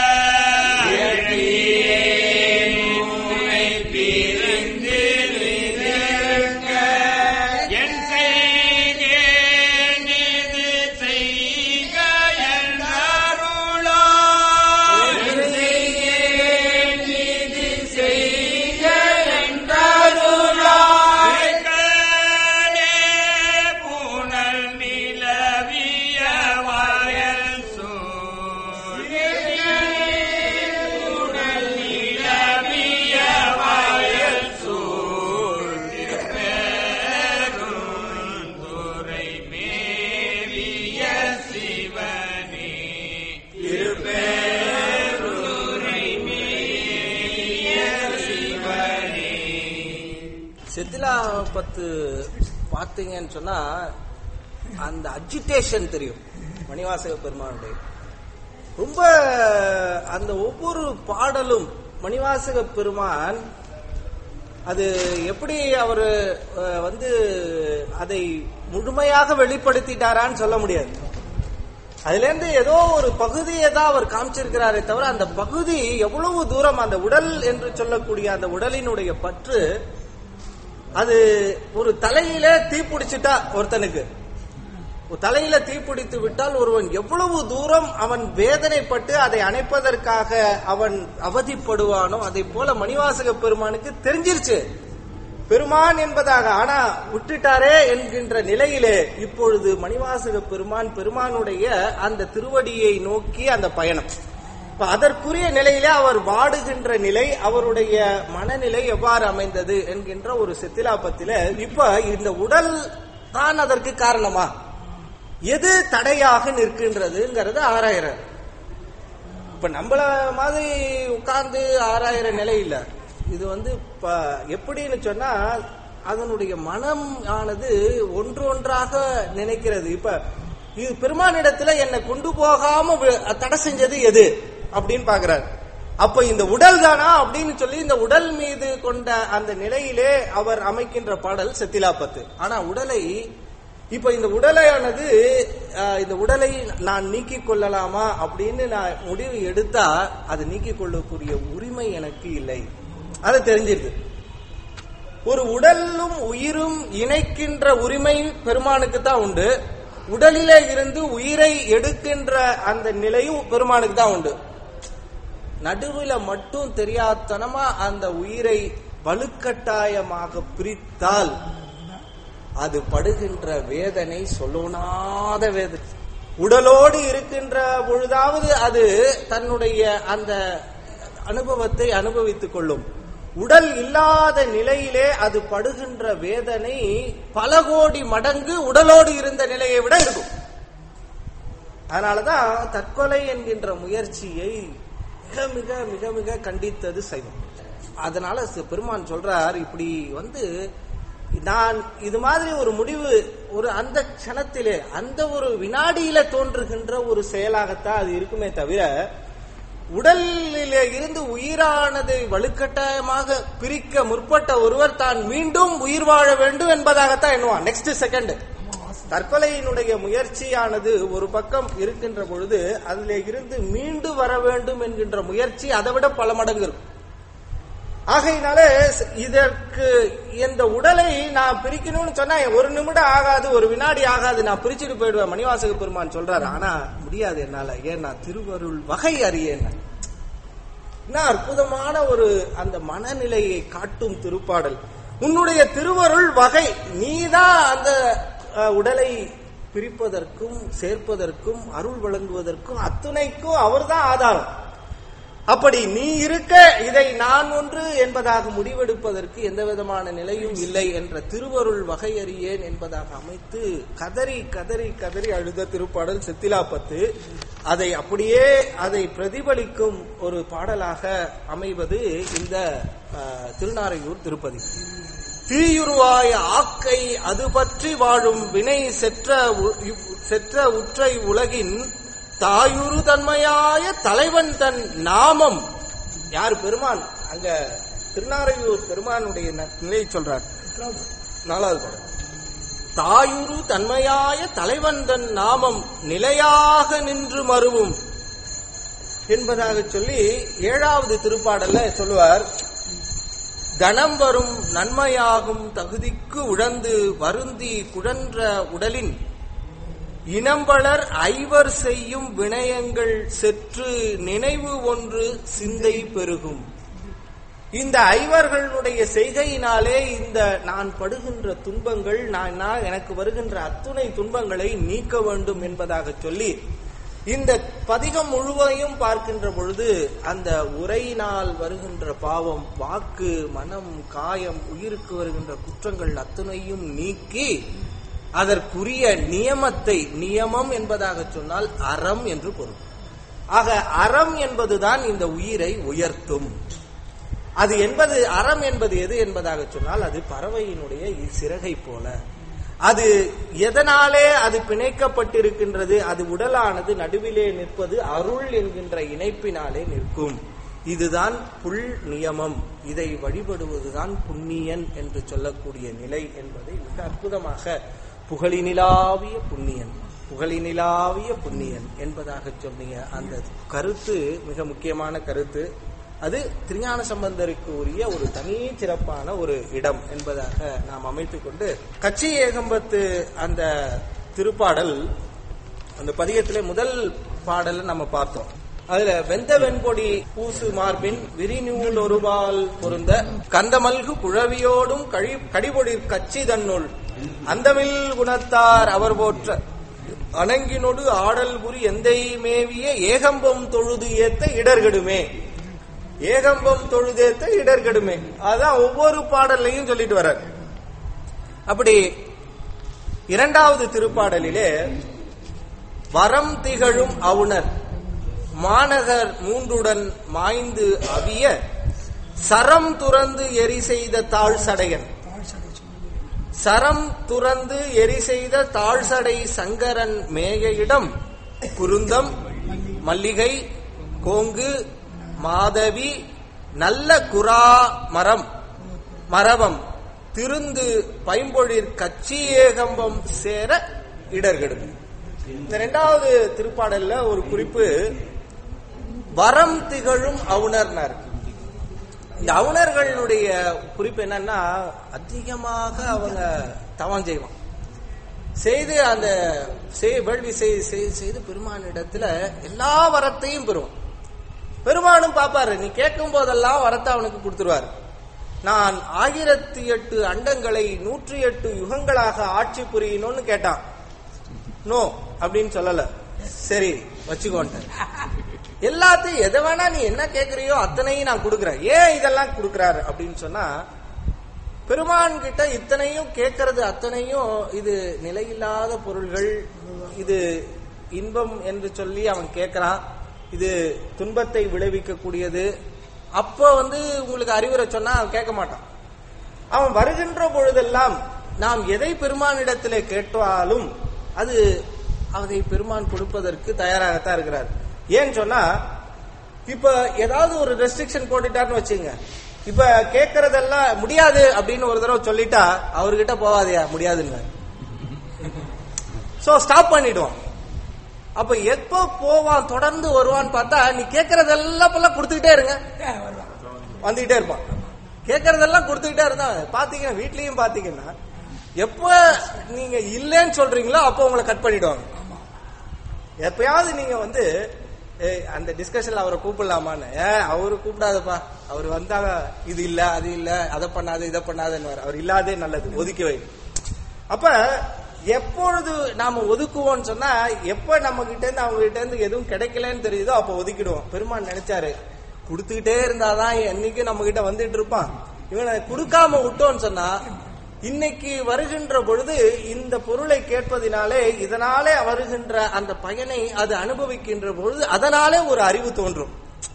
இறக்கீலேன் உன்னை பிரிந்து நிதிருக்க என் செய்கேன் இது செய்க என் அருளால் என் செய்கேன் இது செய்க என் அருளால் கனே புனல் நிலவிய வயல் சூழ் புனல் நிலவிய வயல் சூழ் திருப்பெருந்துறை மேவிய சிவனே திருப்பெருந்துறை மேவிய சிவனே செத்திலா பத்து பாத்தீங்கன்னு சொன்னா அந்த அஜிடேஷன் தெரியும் மணிவாசக பெருமானுடைய ரொம்ப அந்த ஒவ்வொரு பாடலும் மணிவாசக பெருமான் அது எப்படி அவர் வந்து அதை முழுமையாக வெளிப்படுத்திட்டாரான்னு சொல்ல முடியாது அதுல இருந்து ஏதோ ஒரு பகுதியை தான் அவர் காமிச்சிருக்கிறாரே தவிர அந்த பகுதி எவ்வளவு தூரம் அந்த உடல் என்று சொல்லக்கூடிய அந்த உடலினுடைய பற்று அது ஒரு தலையில தீப்பிடிச்சிட்டா ஒருத்தனுக்கு ஒரு தலையில தீப்பிடித்து விட்டால் ஒருவன் எவ்வளவு தூரம் அவன் வேதனைப்பட்டு அதை அணைப்பதற்காக அவன் அவதிப்படுவானோ அதை போல மணிவாசக பெருமானுக்கு தெரிஞ்சிருச்சு பெருமான் என்பதாக ஆனா விட்டுட்டாரே என்கின்ற நிலையிலே இப்பொழுது மணிவாசக பெருமான் பெருமானுடைய அந்த திருவடியை நோக்கி அந்த பயணம் இப்ப அதற்குரிய நிலையிலே அவர் வாடுகின்ற நிலை அவருடைய மனநிலை எவ்வாறு அமைந்தது என்கின்ற ஒரு சித்திலாப்பத்தில இப்ப இந்த உடல் தான் அதற்கு காரணமா எது தடையாக நிற்கின்றதுங்கிறத ஆராயிறார் இப்ப நம்மள மாதிரி உட்கார்ந்து ஆராயிற நிலை இல்ல இது வந்து இப்ப எப்படின்னு சொன்னா அதனுடைய மனம் ஆனது ஒன்று ஒன்றாக நினைக்கிறது இப்ப இது பெருமானிடத்துல என்னை கொண்டு போகாம வி- தடை செஞ்சது எது அப்படின்னு பாக்குறாரு அப்ப இந்த உடல் தானா அப்படின்னு சொல்லி இந்த உடல் மீது கொண்ட அந்த நிலையிலே அவர் அமைக்கின்ற பாடல் செத்திலாப்பத்து ஆனா உடலை இப்ப இந்த உடலையானது அஹ், இந்த உடலை நான் நீக்கிக் கொள்ளலாமா அப்படின்னு நான் முடிவு எடுத்தா அது நீக்கிக் கொள்ளக்கூடிய உரிமை எனக்கு இல்லை அது தெரிஞ்சிருது ஒரு உடலும் உயிரும் இணைக்கின்ற உரிமை பெருமானுக்கு தான் உண்டு உடலிலே இருந்து உயிரை எடுக்கின்ற அந்த நிலையும் பெருமானுக்கு தான் உண்டு நடுவுல மட்டும் தெரியாதனமா அந்த உயிரை வலுக்கட்டாயமாக பிரித்தால் அது படுகின்ற வேதனை சொல்லோனாத வேதனை உடலோடு இருக்கின்ற பொழுதாவது அது தன்னுடைய அந்த அனுபவத்தை அனுபவித்துக் கொள்ளும் உடல் இல்லாத நிலையிலே அது படுகின்ற வேதனை பல கோடி மடங்கு உடலோடு இருந்த நிலையை விட இருக்கும் அதனாலதான் தற்கொலை என்கின்ற முயற்சியை மிக மிக மிக மிக கண்டித்தது சைவம் அதனால சி- பெருமான் சொல்றார் இப்படி வந்து நான் இது மாதிரி ஒரு முடிவு ஒரு அந்த க்ஷணத்திலே அந்த ஒரு வினாடியில தோன்றுகின்ற ஒரு செயலாகத்தான் அது இருக்குமே தவிர உடலிலே இருந்து உயிரானதை வலுக்கட்டாயமாக பிரிக்க முற்பட்ட ஒருவர் தான் மீண்டும் உயிர் வாழ வேண்டும் என்பதாகத்தான் எண்ணுவான் நெக்ஸ்ட் செகண்ட் தற்கொலையினுடைய முயற்சியானது ஒரு பக்கம் இருக்கின்ற பொழுது அதிலே இருந்து மீண்டு வர வேண்டும் என்கின்ற முயற்சி அதை விட பல மடங்கு இருக்கும் ஆகையினால இதற்கு இந்த உடலை நான் பிரிக்கணும்னு சொன்னா ஒரு நிமிடம் ஆகாது ஒரு வினாடி ஆகாது நான் பிரிச்சுட்டு போயிடுவேன் மணிவாசக பெருமான் சொல்றாரு ஆனா முடியாது என்னால ஏன்னா திருவருள் வகை அறியேன் என்ன அற்புதமான ஒரு அந்த மனநிலையை காட்டும் திருப்பாடல் உன்னுடைய திருவருள் வகை நீதான் அந்த அஹ், உடலை பிரிப்பதற்கும் சேர்ப்பதற்கும் அருள் வழங்குவதற்கும் அத்துணைக்கும் அவர்தான் ஆதாரம் அப்படி நீ இருக்க இதை நான் ஒன்று என்பதாக முடிவெடுப்பதற்கு எந்த விதமான நிலையும் இல்லை என்ற திருவருள் வகையறியேன் என்பதாக அமைத்து கதறி கதறி கதறி அழுத திருப்பாடல் செத்திலாப்பத்து அதை அப்படியே அதை பிரதிபலிக்கும் ஒரு பாடலாக அமைவது இந்த அஹ், திருநாரையூர் திருப்பதி தீயுருவாய ஆக்கை அது பற்றி வாழும் வினை செற்ற உ- இவ்- செற்ற உற்றை உலகின் தாயுரு தன்மையாய தலைவன் தன் நாமம் யார் பெருமான் அங்க திருநாரையூர் பெருமானுடைய ந- நிலையை சொல்றார் நாலாவது பாடல் தாயுரு தன்மையாய தலைவன் தன் நாமம் நிலையாக நின்று மறுவும் என்பதாக சொல்லி ஏழாவது திருப்பாடல்ல சொல்லுவார் கணம் வரும் நன்மையாகும் தகுதிக்கு உழந்து வருந்தி குழன்ற உடலின் இனம்பலர் ஐவர் செய்யும் வினயங்கள் செற்று நினைவு ஒன்று சிந்தை பெருகும் இந்த ஐவர்களுடைய செய்கையினாலே இந்த நான் படுகின்ற துன்பங்கள் நான் நான் எனக்கு வருகின்ற அத்துணை துன்பங்களை நீக்க வேண்டும் என்பதாக சொல்லி இந்த பதிகம் முழுவதையும் பார்க்கின்ற பொழுது அந்த உரையினால் வருகின்ற பாவம் வாக்கு மனம் காயம் உயிருக்கு வருகின்ற குற்றங்கள் அத்துணையும் நீக்கி அதற்குரிய நியமத்தை நியமம் என்பதாக சொன்னால் அறம் என்று பொருள் ஆக அறம் என்பதுதான் இந்த உயிரை உயர்த்தும் அது என்பது அறம் என்பது எது என்பதாக சொன்னால் அது பறவையினுடைய சிறகை போல அது எதனாலே அது பிணைக்கப்பட்டிருக்கின்றது அது உடலானது நடுவிலே நிற்பது அருள் என்கின்ற இணைப்பினாலே நிற்கும் இதுதான் புல் நியமம் இதை வழிபடுவதுதான் புண்ணியன் என்று சொல்லக்கூடிய நிலை என்பதை மிக அற்புதமாக புகழினிலாவிய புண்ணியன் புகழினிலாவிய புண்ணியன் என்பதாக சொன்னிய அந்த கருத்து மிக முக்கியமான கருத்து அது திருஞான சம்பந்தருக்கு உரிய ஒரு தனி சிறப்பான ஒரு இடம் என்பதாக நாம் அமைத்துக் கொண்டு கச்சி ஏகம்பத்து அந்த திருப்பாடல் அந்த பதிகத்திலே முதல் பாடலை நம்ம பார்த்தோம் அதுல வெந்த வெண்பொடி பூசு மார்பின் விரிநூல் ஒருபால் பொருந்த கந்தமல்கு குழவியோடும் கழி கடிபொடிர் கச்சி தன்னுள் அந்தமில் குணத்தார் அவர் போற்ற அணங்கினொடு ஆடல் புரி எந்தை மேவிய ஏகம்பம் தொழுது ஏத்த இடர்கெடுமே ஏகம்பம் தொழுதேத்த இடர்கெடுமே அதான் ஒவ்வொரு பாடல்லையும் சொல்லிட்டு வர்றார் அப்படி இரண்டாவது திருப்பாடலிலே வரம் திகழும் அவுணர் மாநகர் மூன்றுடன் மாய்ந்து அவிய சரம் துறந்து எரி செய்த தாழ் சடையன் சரம் துறந்து எரி செய்த தாழ்சடை சங்கரன் மேய இடம் குருந்தம் மல்லிகை கோங்கு மாதவி நல்ல குரா மரம் மரபம் திருந்து பைம்பொழிற் கச்சி ஏகம்பம் சேர இடர்கெடும் இந்த ரெண்டாவது திருப்பாடல்ல ஒரு குறிப்பு வரம் திகழும் அவுணர்னார் இந்த அவுணர்களுடைய குறிப்பு என்னன்னா அதிகமாக அவங்க தவம் செய்வான் செய்து அந்த செய்- வேள்வி செய்- செய்- செய்து பெருமானிடத்துல எல்லா வரத்தையும் பெறுவான் பெருமானும் பாப்பாரு நீ கேட்கும் போதெல்லாம் வரத்தை அவனுக்கு கொடுத்துருவாரு நான் ஆயிரத்தி எட்டு அண்டங்களை நூற்றி எட்டு யுகங்களாக ஆட்சி புரியணும்னு கேட்டான் நோ அப்படின்னு சொல்லல சரி வச்சுக்கோன்ட்டு எல்லாத்தையும் எதை வேணா நீ என்ன கேக்குறியோ அத்தனையும் நான் கொடுக்குறேன் ஏன் இதெல்லாம் கொடுக்குறாரு அப்படின்னு சொன்னா பெருமான் கிட்ட இத்தனையும் கேட்கறது அத்தனையும் இது நிலையில்லாத பொருள்கள் இது இன்பம் என்று சொல்லி அவன் கேட்கறான் இது துன்பத்தை விளைவிக்க கூடியது அப்ப வந்து உங்களுக்கு அறிவுரை சொன்னா அவன் கேட்க மாட்டான் அவன் வருகின்ற பொழுதெல்லாம் நாம் எதை பெருமானிடத்திலே கேட்டாலும் அது அதை பெருமான் கொடுப்பதற்கு தயாராகத்தான் இருக்கிறார் ஏன்னு சொன்னா இப்ப ஏதாவது ஒரு ரெஸ்ட்ரிக்ஷன் போட்டுட்டாருன்னு வச்சுங்க இப்ப கேட்கறதெல்லாம் முடியாது அப்படின்னு ஒரு தடவை சொல்லிட்டா அவர்கிட்ட போவாதையா முடியாதுன்னு சோ ஸ்டாப் பண்ணிடுவான் அப்ப எப்போ போவான் தொடர்ந்து வருவான்னு பார்த்தா நீ கேட்கறதெல்லாம் இப்பெல்லாம் கொடுத்துக்கிட்டே இருங்க வந்துகிட்டே இருப்பான் கேட்கறதெல்லாம் கொடுத்துக்கிட்டே இருந்தா பாத்தீங்கன்னா வீட்லயும் பாத்தீங்கன்னா எப்ப நீங்க இல்லைன்னு சொல்றீங்களோ அப்போ உங்களை கட் பண்ணிடுவாங்க எப்பயாவது நீங்க வந்து ஏய், அந்த டிஸ்கஷன்ல அவரை கூப்பிடலாமான்னு ஏ அவரு கூப்பிடாதப்பா அவர் வந்தா இது இல்ல அது இல்ல அதை பண்ணாத இதை பண்ணாதன்னு அவர் இல்லாதே நல்லது ஒதுக்கி வை அப்ப எப்பொழுது நாம ஒதுக்குவோம்னு சொன்னா எப்ப நம்ம கிட்ட இருந்து அவங்க கிட்ட இருந்து எதுவும் கிடைக்கலன்னு தெரியுதோ அப்ப ஒதுக்கிடுவோம் பெருமான் நினைச்சாரு கொடுத்துக்கிட்டே இருந்தாதான் என்னைக்கு நம்ம கிட்ட வந்துட்டு இருப்பான் இவனை கொடுக்காம விட்டோம்னு சொன்னா இன்னைக்கு வருகின்ற பொழுது இந்த பொருளை கேட்பதினாலே இதனாலே வருகின்ற அந்த பயனை அது அனுபவிக்கின்ற பொழுது அதனாலே ஒரு அறிவு தோன்றும்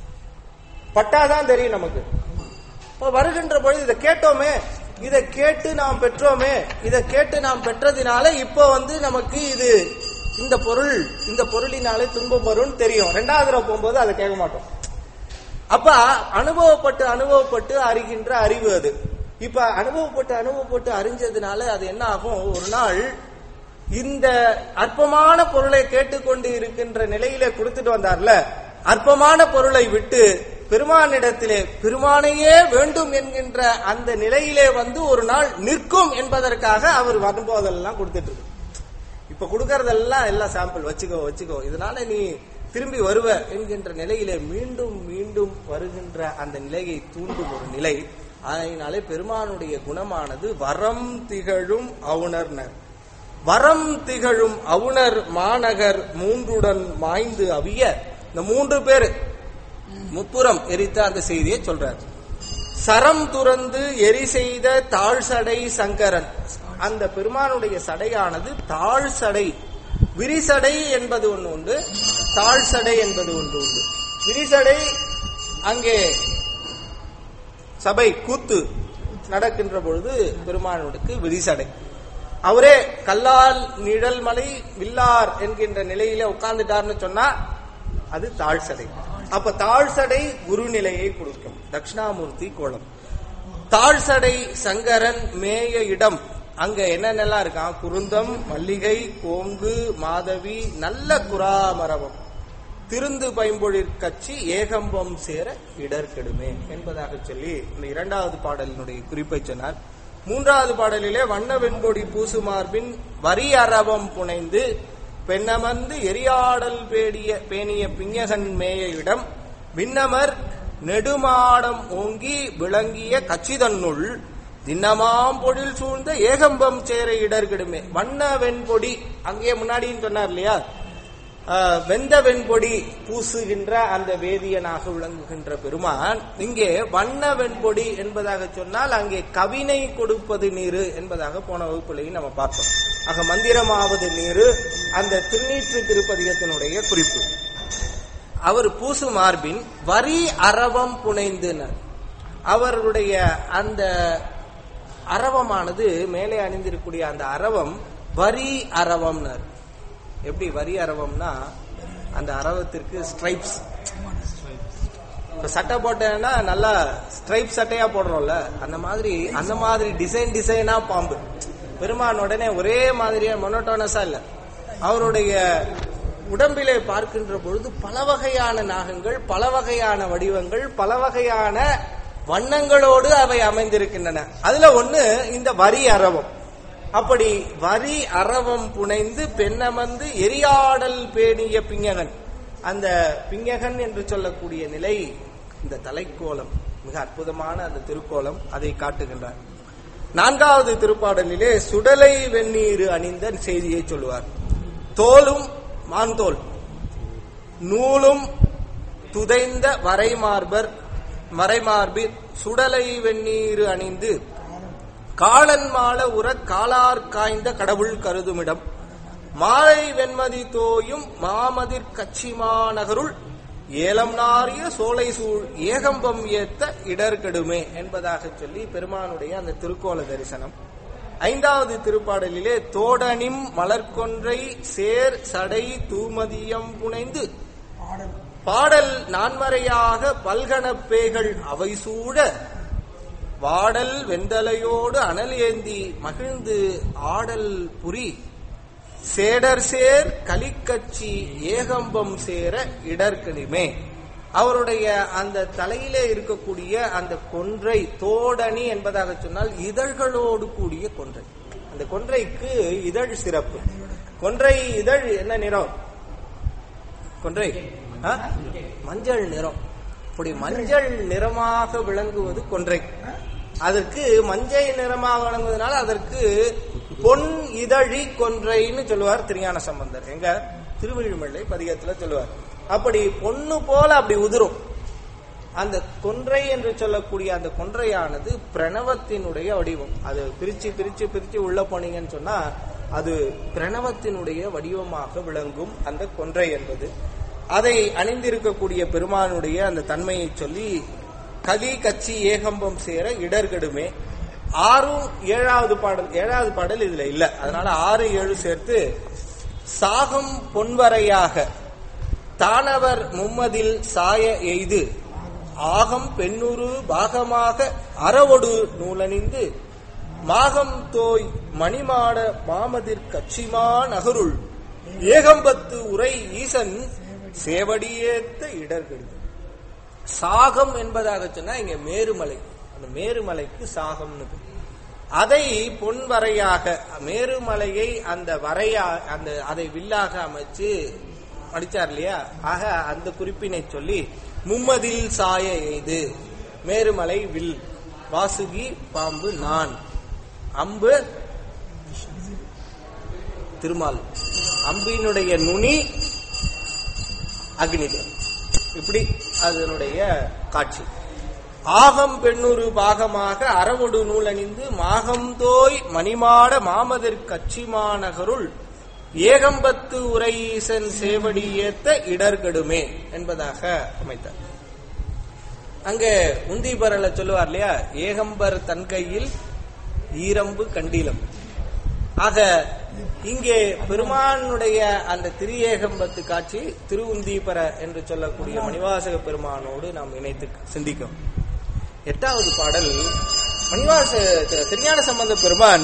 பட்டாதான் தெரியும் நமக்கு இப்போ வருகின்ற பொழுது இதை கேட்டோமே இதை கேட்டு நாம் பெற்றோமே இதை கேட்டு நாம் பெற்றதினால இப்போ வந்து நமக்கு இது இந்த பொருள் இந்த பொருளினாலே துன்பம் வரும்னு தெரியும் ரெண்டாவது தடவை போகும்போது அதை கேட்க மாட்டோம் அப்ப அனுபவப்பட்டு அனுபவப்பட்டு அறிகின்ற அறிவு அது இப்ப அனுபவப்பட்டு அனுபவப்பட்டு அறிஞ்சதுனால அது என்ன ஆகும் ஒரு நாள் இந்த அற்பமான பொருளை கேட்டுக்கொண்டு இருக்கின்ற நிலையிலே கொடுத்துட்டு வந்தார்ல அற்பமான பொருளை விட்டு பெருமானிடத்திலே பெருமானையே வேண்டும் என்கின்ற அந்த நிலையிலே வந்து ஒரு நாள் நிற்கும் என்பதற்காக அவர் வரும்போதெல்லாம் கொடுத்துட்டு இருக்கு இப்ப கொடுக்கறதெல்லாம் எல்லாம் சாம்பிள் வச்சுக்கோ வச்சுக்கோ இதனால நீ திரும்பி வருவ என்கின்ற நிலையிலே மீண்டும் மீண்டும் வருகின்ற அந்த நிலையை தூண்டும் ஒரு நிலை அதனாலே பெருமானுடைய குணமானது வரம் திகழும் அவுணர்னர் வரம் திகழும் அவுணர் மாநகர் மூன்றுடன் மாய்ந்து அவிய இந்த மூன்று பேரு முப்புறம் எரித்த அந்த செய்தியை சொல்றார் சரம் துறந்து எரி செய்த தாழ் சடை சங்கரன் அந்த பெருமானுடைய சடையானது தாழ் சடை விரிசடை என்பது ஒன்று உண்டு தாழ் சடை என்பது ஒன்று உண்டு விரிசடை அங்கே சபை கூத்து நடக்கின்ற பொழுது பெருமானுக்கு விரிசடை அவரே கல்லால் நிழல் மலை வில்லார் என்கின்ற நிலையில உட்கார்ந்துட்டார்னு சொன்னா அது தாழ்சடை அப்ப தாழ்சடை குருநிலையை கொடுக்கும் தட்சிணாமூர்த்தி கோலம் தாழ்சடை சங்கரன் மேய இடம் அங்க என்னென்னலாம் இருக்கான் குருந்தம் மல்லிகை கோங்கு மாதவி நல்ல குராமரவம் திருந்து பைம்பொழிற் கட்சி ஏகம்பம் சேர இடர்கெடுமே என்பதாக சொல்லி இந்த இரண்டாவது பாடலினுடைய குறிப்பை சொன்னார் மூன்றாவது பாடலிலே வண்ண வெண்பொடி பூசு மார்பின் வரி அரவம் புனைந்து பெண்ணமர்ந்து எரியாடல் பேடிய பேணிய பிஞகன் மேய இடம் விண்ணமர் நெடுமாடம் ஓங்கி விளங்கிய கச்சிதன்னுள் தின்னமாம் பொழில் சூழ்ந்த ஏகம்பம் சேர இடர்கிடுமே வண்ண வெண்பொடி அங்கே முன்னாடின்னு சொன்னார் இல்லையா ஆஹ், வெந்த வெண்பொடி பூசுகின்ற அந்த வேதியனாக விளங்குகின்ற பெருமான் இங்கே வண்ண வெண்பொடி என்பதாக சொன்னால் அங்கே கவினை கொடுப்பது நீரு என்பதாக போன வகுப்புலையும் நம்ம பார்த்தோம் ஆக மந்திரமாவது நீரு அந்த திருநீற்று திருப்பதிகத்தினுடைய குறிப்பு அவர் பூசு மார்பின் வரி அரவம் புனைந்துனர் அவருடைய அந்த அரவமானது மேலே அணிந்திருக்கக்கூடிய அந்த அரவம் வரி அரவம்னர் எப்படி வரி அரவம்னா அந்த அரவத்திற்கு ஸ்ட்ரைப்ஸ் இப்ப சட்டை போட்டேன்னா நல்லா ஸ்ட்ரைப் சட்டையா போடுறோம்ல அந்த மாதிரி அந்த மாதிரி டிசைன் டிசைனா பாம்பு பெருமான் உடனே ஒரே மாதிரியா மொனோட்டோனஸா இல்ல அவருடைய உடம்பிலே பார்க்கின்ற பொழுது பல வகையான நாகங்கள் பல வகையான வடிவங்கள் பல வகையான வண்ணங்களோடு அவை அமைந்திருக்கின்றன அதுல ஒண்ணு இந்த வரி அரவம் அப்படி வரி அரவம் புனைந்து பெண்ணமர்ந்து எரியாடல் பேணிய பிஞகன் அந்த பிஞகன் என்று சொல்லக்கூடிய நிலை இந்த தலைக்கோலம் மிக அற்புதமான அந்த திருக்கோலம் அதை காட்டுகின்றார் நான்காவது திருப்பாடலிலே சுடலை வெந்நீர் அணிந்த செய்தியை சொல்லுவார் தோலும் மான்தோல் நூலும் துதைந்த வரைமார்பர் மறைமார்பில் சுடலை வெந்நீர் அணிந்து காலன் மால உற காலார் காய்ந்த கடவுள் கருதுமிடம் மாலை வெண்மதி தோயும் மாமதிர் கச்சிமா நகருள் ஏலம் நாரிய சோலை சூழ் ஏகம்பம் ஏத்த இடர்கெடுமே என்பதாக சொல்லி பெருமானுடைய அந்த திருக்கோல தரிசனம் ஐந்தாவது திருப்பாடலிலே தோடனிம் மலர்கொன்றை சேர் சடை தூமதியம் புனைந்து பாடல் நான்மறையாக பல்கணப்பேகள் அவை சூழ வாடல் வெந்தலையோடு அனல் ஏந்தி மகிழ்ந்து ஆடல் புரி சேடர் சேர் கலிக்கச்சி ஏகம்பம் சேர இடர்கனிமே அவருடைய அந்த தலையிலே இருக்கக்கூடிய அந்த கொன்றை தோடணி என்பதாக சொன்னால் இதழ்களோடு கூடிய கொன்றை அந்த கொன்றைக்கு இதழ் சிறப்பு கொன்றை இதழ் என்ன நிறம் கொன்றை ஆ? மஞ்சள் நிறம் அப்படி மஞ்சள் நிறமாக விளங்குவது கொன்றை அதற்கு மஞ்சள் நிறமாக விளங்குவதனால அதற்கு பொன் இதழி கொன்றைன்னு சொல்லுவார் திருஞான சம்பந்தர் எங்க திருவள்ளுமலை பதிகத்துல சொல்லுவார் அப்படி பொண்ணு போல அப்படி உதிரும் அந்த கொன்றை என்று சொல்லக்கூடிய அந்த கொன்றையானது பிரணவத்தினுடைய வடிவம் அது பிரிச்சு பிரிச்சு பிரிச்சு உள்ள போனீங்கன்னு சொன்னா அது பிரணவத்தினுடைய வடிவமாக விளங்கும் அந்த கொன்றை என்பது அதை அணிந்திருக்கக்கூடிய பெருமானுடைய அந்த தன்மையை சொல்லி கலி கச்சி ஏகம்பம் சேர இடர்கெடுமே ஆறும் ஏழாவது பாடல் ஏழாவது பாடல் இதுல இல்ல அதனால ஆறு ஏழு சேர்த்து சாகம் பொன்வரையாக தானவர் மும்மதில் சாய எய்து ஆகம் பெண்ணுரு பாகமாக அறவொடு நூலணிந்து மாகம் தோய் மணிமாட மாமதிர் கச்சிமா நகருள் ஏகம்பத்து உரை ஈசன் சேவடியேத்த இடர்கெடு சாகம் என்பதாக சொன்னா இங்க மேருமலை அந்த மேருமலைக்கு சாகம்னு பேர். அதை பொன் வரையாக மேருமலையை அந்த வரையா அந்த அதை வில்லாக அமைச்சு அடிச்சார் இல்லையா ஆக அந்த குறிப்பினை சொல்லி மும்மதில் சாய எய்து மேருமலை வில் வாசுகி பாம்பு நான் அம்பு திருமால் அம்பினுடைய நுனி அக்னிதேவன் இப்படி அதனுடைய காட்சி ஆகம் பெண்ணுரு பாகமாக அறவொடு நூல் அணிந்து மாகம் தோய் மணிமாட மாமதிர் கச்சிமாநகருள் ஏகம்பத்து உரையீசன் சேவடி ஏத்த இடர்கெடுமே என்பதாக அமைத்தார் அங்கே உந்தீபரல சொல்லுவார் இல்லையா ஏகம்பர் தன் கையில் ஈரம்பு கண்டிலம் ஆக இங்கே பெருமானுடைய அந்த திரியேகம்பத்து காட்சி திருவுந்தீபர என்று சொல்லக்கூடிய மணிவாசக பெருமானோடு நாம் இணைத்து சிந்திக்கும் எட்டாவது பாடல் மணிவாச திருஞான சம்பந்த பெருமான்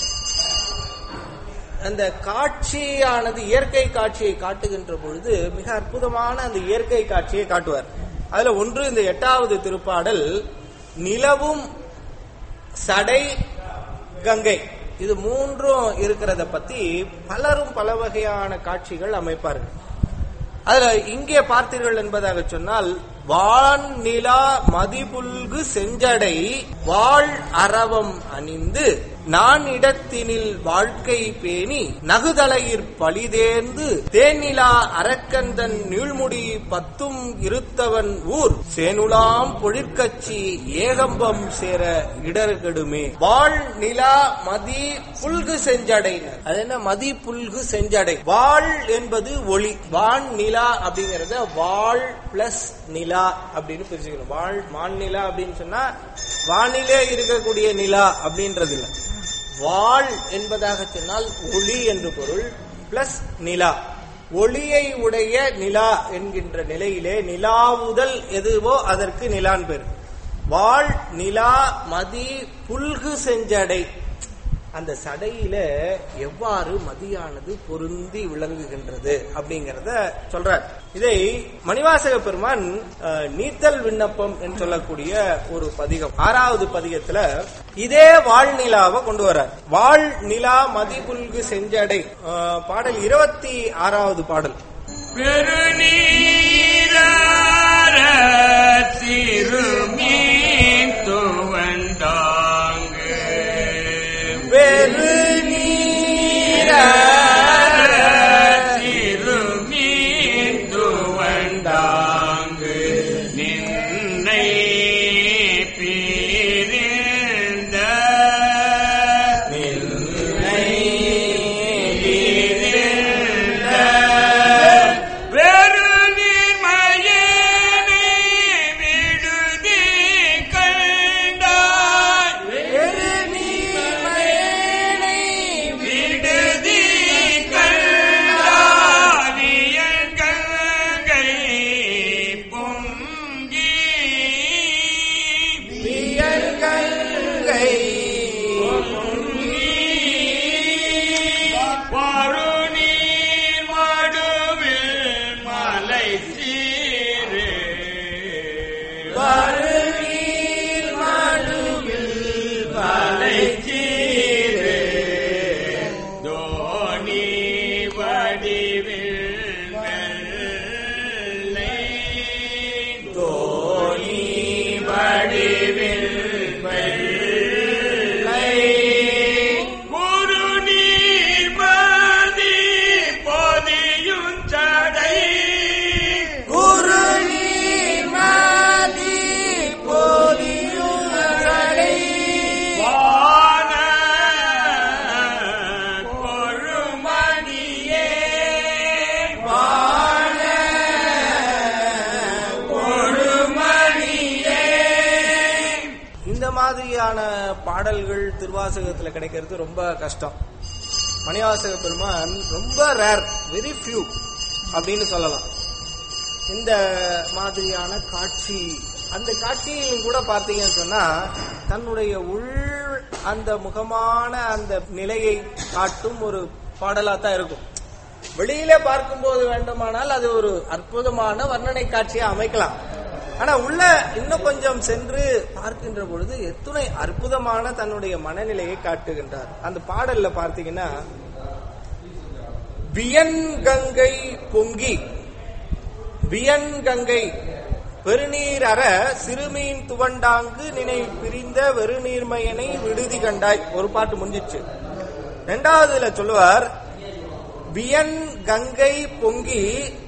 அந்த காட்சியானது இயற்கை காட்சியை காட்டுகின்ற பொழுது மிக அற்புதமான அந்த இயற்கை காட்சியை காட்டுவார் அதுல ஒன்று இந்த எட்டாவது திருப்பாடல் நிலவும் சடை கங்கை இது மூன்றும் இருக்கிறத பத்தி பலரும் பல வகையான காட்சிகள் அமைப்பார்கள் அதுல இங்கே பார்த்தீர்கள் என்பதாக சொன்னால் வான் நிலா மதிபுல்கு செஞ்சடை வாழ் அரவம் அணிந்து நான் இடத்தினில் வாழ்க்கை பேணி நகுதலையிற் பழிதேர்ந்து தேனிலா அரக்கந்தன் நீழ்முடி பத்தும் இருத்தவன் ஊர் சேனுலாம் பொழிற்கச்சி ஏகம்பம் சேர இடர்கெடுமே வாழ் நிலா மதி புல்கு செஞ்சடை அது என்ன மதி புல்கு செஞ்சடை வாழ் என்பது ஒளி வான் நிலா அப்படிங்கறத வாழ் பிளஸ் நிலா அப்படின்னு பிரிச்சுக்கணும் வாழ் வான் நிலா அப்படின்னு சொன்னா வானிலே இருக்கக்கூடிய நிலா அப்படின்றது இல்ல வாழ் என்பதாக சொன்னால் ஒளி என்று பொருள் பிளஸ் நிலா ஒளியை உடைய நிலா என்கின்ற நிலையிலே நிலாவுதல் எதுவோ அதற்கு நிலான் பேர் வாழ் நிலா மதி புல்கு செஞ்சடை அந்த சடையில எவ்வாறு மதியானது பொருந்தி விளங்குகின்றது அப்படிங்கறத சொல்றார் இதை மணிவாசக பெருமான் அஹ், நீத்தல் விண்ணப்பம் என்று சொல்லக்கூடிய ஒரு பதிகம் ஆறாவது பதிகத்துல இதே வாழ்நிலாவை கொண்டு வர்றார் வாழ் நிலா மதிபுல்கு செஞ்சடை அஹ், பாடல் இருபத்தி ஆறாவது பாடல் பெருநீரார சிறுமீன் துவண்டாங்கு பெரு நீர சிறுமீன் துவண்டாங்கு நின்னை பீரிந்த வெறுநீர்மயனை விடுதி கண்டாய் விடுதி கண்டாவியல் கங்கை பொங்கி வருநீர் மடுவில் மலை சீரு மலை சீரு தோணி வடிவில் வெள்ளை தோணி வடிவில் வெள்ளை குரு நீர் மதி பொதியும் சடை குரு நீர்மதி பொதியுரை வான கொழுமணியே வான கொழுமணியே இந்த மாதிரியான பாடல்கள் திருவாசகத்துல கிடைக்கிறது ரொம்ப கஷ்டம் மணிவாசக பெருமான் ரொம்ப ரேர் வெரி ஃபியூ அப்படின்னு சொல்லலாம் இந்த மாதிரியான காட்சி அந்த காட்சியிலும் கூட பார்த்தீங்கன்னு சொன்னா தன்னுடைய உள் அந்த முகமான அந்த நிலையை காட்டும் ஒரு பாடலா தான் இருக்கும் வெளியில பார்க்கும்போது வேண்டுமானால் அது ஒரு அற்புதமான வர்ணனை காட்சியை அமைக்கலாம் ஆனா உள்ள இன்னும் கொஞ்சம் சென்று பார்க்கின்ற பொழுது எத்துணை அற்புதமான தன்னுடைய மனநிலையை காட்டுகின்றார் அந்த பாடல்ல பார்த்தீங்கன்னா வியன் கங்கை பொங்கி வியன் கங்கை பெருநீர் அற சிறுமீன் துவண்டாங்கு நினை பிரிந்த வெறுநீர்மையனை விடுதி கண்டாய் ஒரு பாட்டு முடிஞ்சிச்சு ரெண்டாவதுல சொல்லுவார் வியன் கங்கை பொங்கி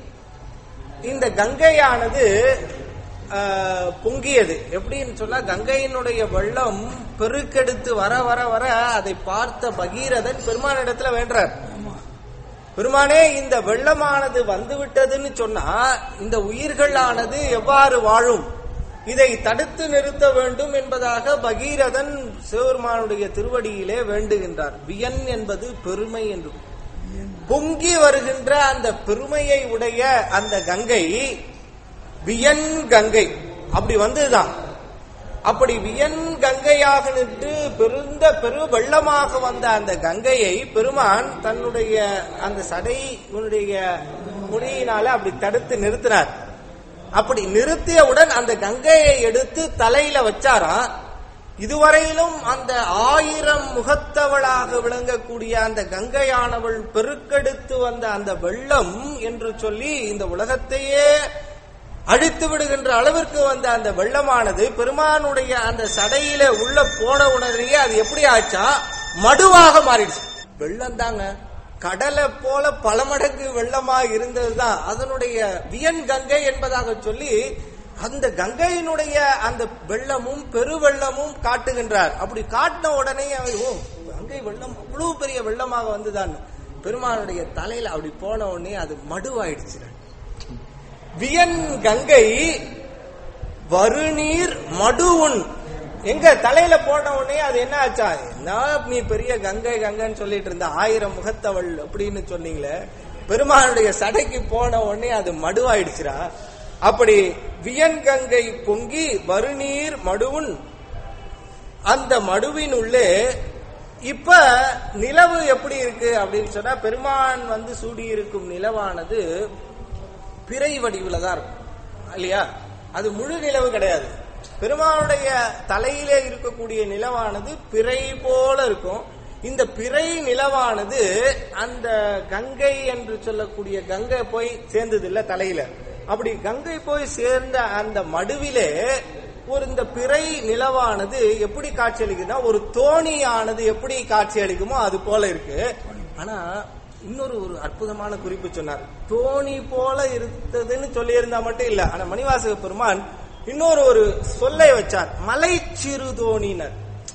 இந்த கங்கையானது ஆஹ், பொங்கியது எப்படின்னு சொன்னா கங்கையினுடைய வெள்ளம் பெருக்கெடுத்து வர வர வர அதை பார்த்த பகீரதன் பெருமானிடத்துல வேண்டார் பெருமானே இந்த வெள்ளமானது வந்துவிட்டதுன்னு சொன்னா இந்த உயிர்களானது எவ்வாறு வாழும் இதை தடுத்து நிறுத்த வேண்டும் என்பதாக பகீரதன் சிவபெருமானுடைய திருவடியிலே வேண்டுகின்றார் வியன் என்பது பெருமை என்று பொங்கி வருகின்ற அந்த பெருமையை உடைய அந்த கங்கை வியன் கங்கை அப்படி வந்ததுதான் அப்படி வியன் கங்கையாக நின்று பெருந்த பெரு வெள்ளமாக வந்த அந்த கங்கையை பெருமான் தன்னுடைய அந்த சடையினுடைய முடியினால அப்படி தடுத்து நிறுத்தினார் அப்படி நிறுத்தியவுடன் அந்த கங்கையை எடுத்து தலையில வச்சாராம் இதுவரையிலும் அந்த ஆயிரம் முகத்தவளாக விளங்கக்கூடிய அந்த கங்கையானவள் பெருக்கெடுத்து வந்த அந்த வெள்ளம் என்று சொல்லி இந்த உலகத்தையே அழித்து விடுகின்ற அளவிற்கு வந்த அந்த வெள்ளமானது பெருமானுடைய அந்த சடையில உள்ள போன உடனேயே அது எப்படி ஆச்சா மடுவாக மாறிடுச்சு வெள்ளம் தாங்க கடலை போல பல மடங்கு வெள்ளமா இருந்ததுதான் அதனுடைய வியன் கங்கை என்பதாக சொல்லி அந்த கங்கையினுடைய அந்த வெள்ளமும் பெருவெள்ளமும் காட்டுகின்றார் அப்படி காட்டின உடனே அவர் ஓ கங்கை வெள்ளம் அவ்வளவு பெரிய வெள்ளமாக வந்துதான் பெருமானுடைய தலையில அப்படி போன உடனே அது மடுவாயிடுச்சு வியன் கங்கை வருநீர் மடுவுன் எங்க தலையில போன உடனே அது என்ன ஆச்சா என்ன நீ பெரிய கங்கை கங்கைன்னு சொல்லிட்டு இருந்த ஆயிரம் முகத்தவள் அப்படின்னு சொன்னீங்களே பெருமானுடைய சடைக்கு போன உடனே அது மடுவாயிடுச்சுரா அப்படி வியன் கங்கை பொங்கி வருநீர் மடுவுன் அந்த மடுவின் உள்ளே இப்ப நிலவு எப்படி இருக்கு அப்படின்னு சொன்னா பெருமான் வந்து சூடி இருக்கும் நிலவானது பிறை வடிவுல தான் இருக்கும் இல்லையா அது முழு நிலவு கிடையாது பெருமானுடைய தலையிலே இருக்கக்கூடிய நிலவானது பிறை போல இருக்கும் இந்த பிறை நிலவானது அந்த கங்கை என்று சொல்லக்கூடிய கங்கை போய் சேர்ந்தது இல்ல தலையில அப்படி கங்கை போய் சேர்ந்த அந்த மடுவிலே ஒரு இந்த பிறை நிலவானது எப்படி காட்சி அளிக்குதுன்னா ஒரு தோணியானது எப்படி காட்சி அளிக்குமோ அது போல இருக்கு ஆனா இன்னொரு ஒரு அற்புதமான குறிப்பு சொன்னார் தோணி போல இருந்ததுன்னு சொல்லி இருந்தா மட்டும் இல்ல ஆனா மணிவாசக பெருமான் இன்னொரு ஒரு சொல்லை வச்சார் மலை சிறு தோணினர்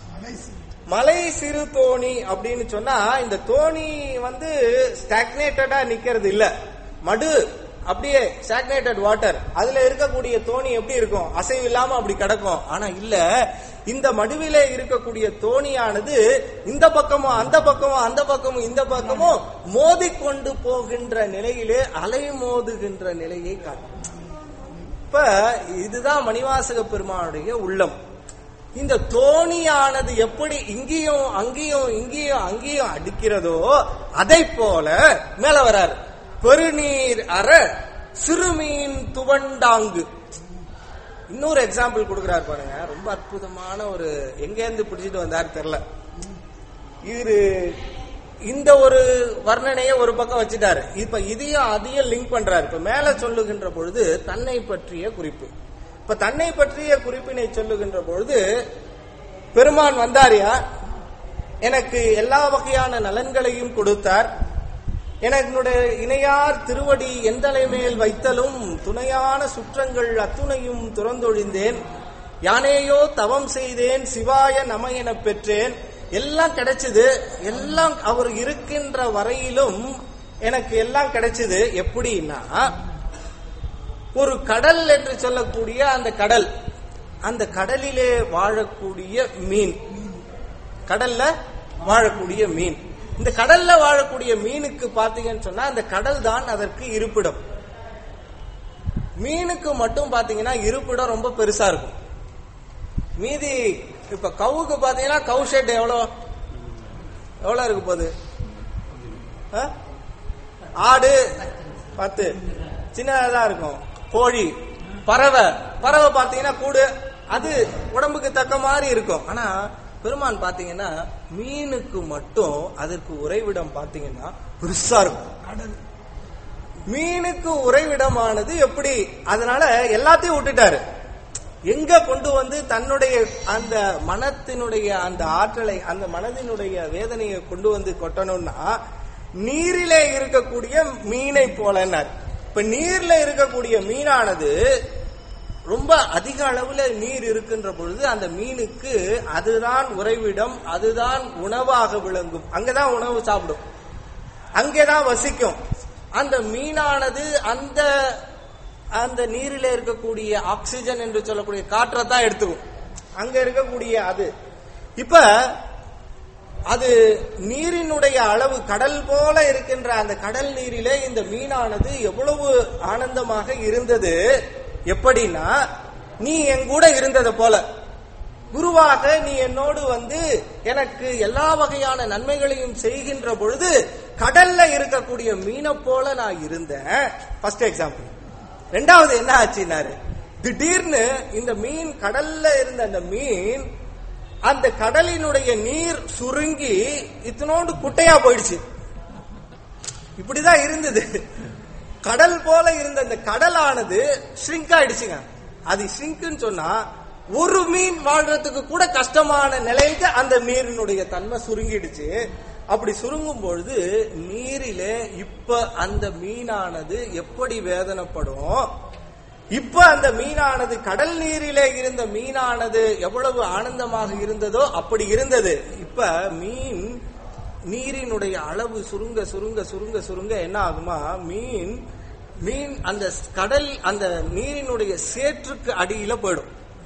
மலை சிறு தோணி அப்படின்னு சொன்னா இந்த தோணி வந்து ஸ்டாக்னேட்டடா நிக்கிறது இல்ல மடு அப்படியே ஸ்டாக்னேட்டட் வாட்டர் அதுல இருக்கக்கூடிய தோணி எப்படி இருக்கும் அசைவு இல்லாம அப்படி கிடக்கும் ஆனா இல்ல இந்த மடுவிலே இருக்கக்கூடிய தோணியானது இந்த பக்கமும் அந்த பக்கமும் அந்த பக்கமும் இந்த பக்கமும் மோதிக்கொண்டு போகின்ற நிலையிலே அலை மோதுகின்ற நிலையை காட்டும் இப்ப இதுதான் மணிவாசக பெருமானுடைய உள்ளம் இந்த தோணியானது எப்படி இங்கேயும் அங்கேயும் இங்கேயும் அங்கேயும் அடிக்கிறதோ அதை போல மேல வராரு பெருநீர் அற சிறுமீன் துவண்டாங்கு இன்னொரு எக்ஸாம்பிள் கொடுக்கிறார் பாருங்க ரொம்ப அற்புதமான ஒரு எங்க இருந்து பிடிச்சிட்டு வந்தாரு தெரியல இவரு இந்த ஒரு வர்ணனைய ஒரு பக்கம் வச்சுட்டாரு இப்ப இதையும் அதையும் லிங்க் பண்றாரு இப்ப மேல சொல்லுகின்ற பொழுது தன்னை பற்றிய குறிப்பு இப்ப தன்னை பற்றிய குறிப்பினை சொல்லுகின்ற பொழுது பெருமான் வந்தாரியா எனக்கு எல்லா வகையான நலன்களையும் கொடுத்தார் என்னுடைய இணையார் திருவடி எந்தலை மேல் வைத்தலும் துணையான சுற்றங்கள் அத்துணையும் துறந்தொழிந்தேன் யானேயோ தவம் செய்தேன் சிவாய நம எனப் பெற்றேன் எல்லாம் கிடைச்சது எல்லாம் அவர் இருக்கின்ற வரையிலும் எனக்கு எல்லாம் கிடைச்சது எப்படின்னா ஒரு கடல் என்று சொல்லக்கூடிய அந்த கடல் அந்த கடலிலே வாழக்கூடிய மீன் கடல்ல வாழக்கூடிய மீன் இந்த கடல்ல வாழக்கூடிய மீனுக்கு பாத்தீங்கன்னு சொன்னா அந்த கடல் தான் அதற்கு இருப்பிடம் மீனுக்கு மட்டும் பாத்தீங்கன்னா இருப்பிடம் ரொம்ப பெருசா இருக்கும் மீதி இப்ப கவுக்கு பாத்தீங்கன்னா கவு ஷெட் எவ்வளோ எவ்வளவு இருக்கு போகுது ஆ? ஆடு பத்து சின்னதா இருக்கும் கோழி பறவை பறவை பாத்தீங்கன்னா கூடு அது உடம்புக்கு தக்க மாதிரி இருக்கும் ஆனா பெருமான் பாத்தீங்கன்னா மீனுக்கு மட்டும் அதற்கு உறைவிடம் பாத்தீங்கன்னா பெருசா இருக்கும் மீனுக்கு உறைவிடமானது எப்படி அதனால எல்லாத்தையும் விட்டுட்டாரு எங்க கொண்டு வந்து தன்னுடைய அந்த மனத்தினுடைய அந்த ஆற்றலை அந்த மனதினுடைய வேதனையை கொண்டு வந்து கொட்டணும்னா நீரிலே இருக்கக்கூடிய மீனை போலன்னார் இப்ப நீர்ல இருக்கக்கூடிய மீனானது ரொம்ப அதிக அளவுல நீர் இருக்கின்ற பொழுது அந்த மீனுக்கு அதுதான் உறைவிடம் அதுதான் உணவாக விளங்கும் அங்கதான் உணவு சாப்பிடும் அங்கேதான் வசிக்கும் அந்த மீனானது அந்த அந்த நீரில இருக்கக்கூடிய ஆக்சிஜன் என்று சொல்லக்கூடிய காற்றை தான் எடுத்துக்கும் அங்க இருக்கக்கூடிய அது இப்ப அது நீரினுடைய அளவு கடல் போல இருக்கின்ற அந்த கடல் நீரிலே இந்த மீனானது எவ்வளவு ஆனந்தமாக இருந்தது எப்படின்னா நீ என் கூட இருந்தது போல குருவாக நீ என்னோடு வந்து எனக்கு எல்லா வகையான நன்மைகளையும் செய்கின்ற பொழுது கடல்ல இருக்கக்கூடிய மீனை போல நான் இருந்தேன் ஃபர்ஸ்ட் எக்ஸாம்பிள் ரெண்டாவது என்ன ஆச்சுன்னாரு திடீர்னு இந்த மீன் கடல்ல இருந்த அந்த மீன் அந்த கடலினுடைய நீர் சுருங்கி இத்தனோண்டு குட்டையா போயிடுச்சு இப்படிதான் இருந்தது கடல் போல இருந்த அந்த கடலானது ஷ்ரிங்க் ஆயிடுச்சுங்க அது ஷ்ரிங்க்னு சொன்னா ஒரு மீன் வாழ்றதுக்கு கூட கஷ்டமான நிலைக்கு அந்த நீரினுடைய தன்மை சுருங்கிடுச்சு அப்படி சுருங்கும் பொழுது நீரிலே இப்ப அந்த மீனானது எப்படி வேதனைப்படும் இப்ப அந்த மீனானது கடல் நீரிலே இருந்த மீனானது எவ்வளவு ஆனந்தமாக இருந்ததோ அப்படி இருந்தது இப்ப மீன் நீரினுடைய அளவு சுருங்க சுருங்க சுருங்க சுருங்க என்ன ஆகுமா மீன் மீன் அந்த கடல் அந்த நீரினுடைய சேற்றுக்கு அடியில போயிடும்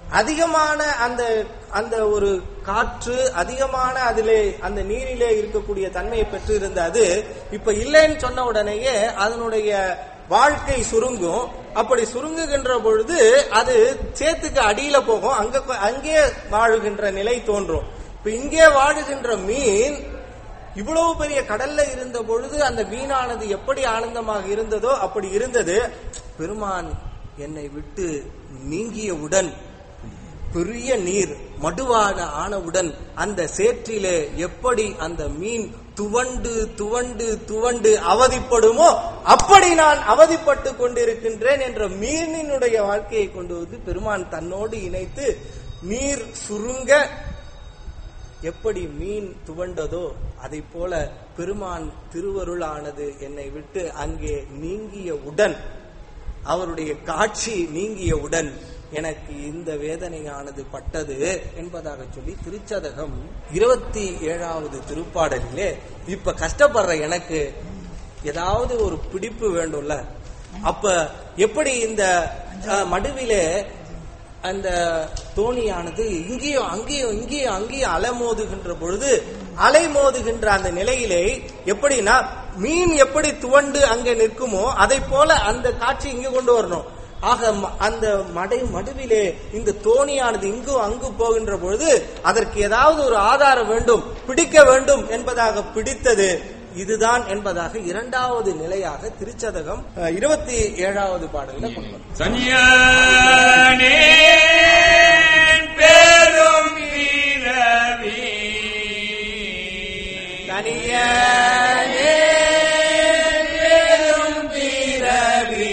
அதிகமான அந்த அந்த ஒரு காற்று அதிகமான அதிலே அந்த நீரிலே இருக்கக்கூடிய தன்மையை பெற்று இருந்த அது இப்ப இல்லைன்னு சொன்ன உடனேயே அதனுடைய வாழ்க்கை சுருங்கும் அப்படி சுருங்குகின்ற பொழுது அது சேத்துக்கு அடியில போகும் அங்க கொ- அங்கே வாழுகின்ற நிலை தோன்றும் இப்ப இங்கே வாழுகின்ற மீன் இவ்வளவு பெரிய கடல்ல இருந்த பொழுது அந்த மீனானது எப்படி ஆனந்தமாக இருந்ததோ அப்படி இருந்தது பெருமான் என்னை விட்டு நீங்கியவுடன் பெரிய நீர் மடுவான ஆனவுடன் அந்த சேற்றிலே எப்படி அந்த மீன் துவண்டு துவண்டு துவண்டு அவதிப்படுமோ அப்படி நான் அவதிப்பட்டு கொண்டிருக்கின்றேன் என்ற மீனினுடைய வாழ்க்கையை கொண்டு வந்து பெருமான் தன்னோடு இணைத்து நீர் சுருங்க எப்படி மீன் துவண்டதோ அதை போல பெருமான் திருவருளானது என்னை விட்டு அங்கே நீங்கியவுடன் அவருடைய காட்சி நீங்கியவுடன் எனக்கு இந்த வேதனையானது பட்டது என்பதாக சொல்லி திருச்சதகம் இருபத்தி ஏழாவது திருப்பாடலிலே இப்ப கஷ்டப்படுற எனக்கு ஏதாவது ஒரு பிடிப்பு வேண்டும்ல அப்ப எப்படி இந்த அஹ், மடுவிலே அந்த தோணியானது இங்கேயும் அங்கேயும் இங்கேயும் அங்கேயும் அலைமோதுகின்ற பொழுது அலைமோதுகின்ற அந்த நிலையிலே எப்படின்னா மீன் எப்படி துவண்டு அங்கே நிற்குமோ அதை போல அந்த காட்சி இங்க கொண்டு வரணும் ஆக ம- அந்த மடை மடுவிலே இந்த தோணியானது இங்கும் அங்கு போகின்ற பொழுது அதற்கு ஏதாவது ஒரு ஆதாரம் வேண்டும் பிடிக்க வேண்டும் என்பதாக பிடித்தது இதுதான் என்பதாக இரண்டாவது நிலையாக திருச்சதகம் அஹ், இருபத்தி ஏழாவது பாடலில் கொண்டு வரும். சன்னியானே பெரும் பிறவி தனியனே பெரும் பிறவி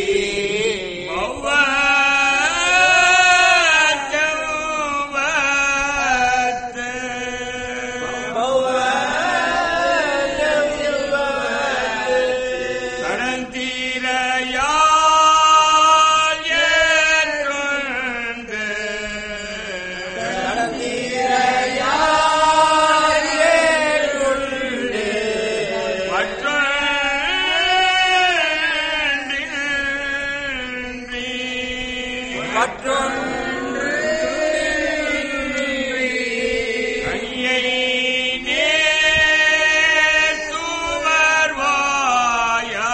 மற்றொன்று கனியை நேர்த்துவர்வாயா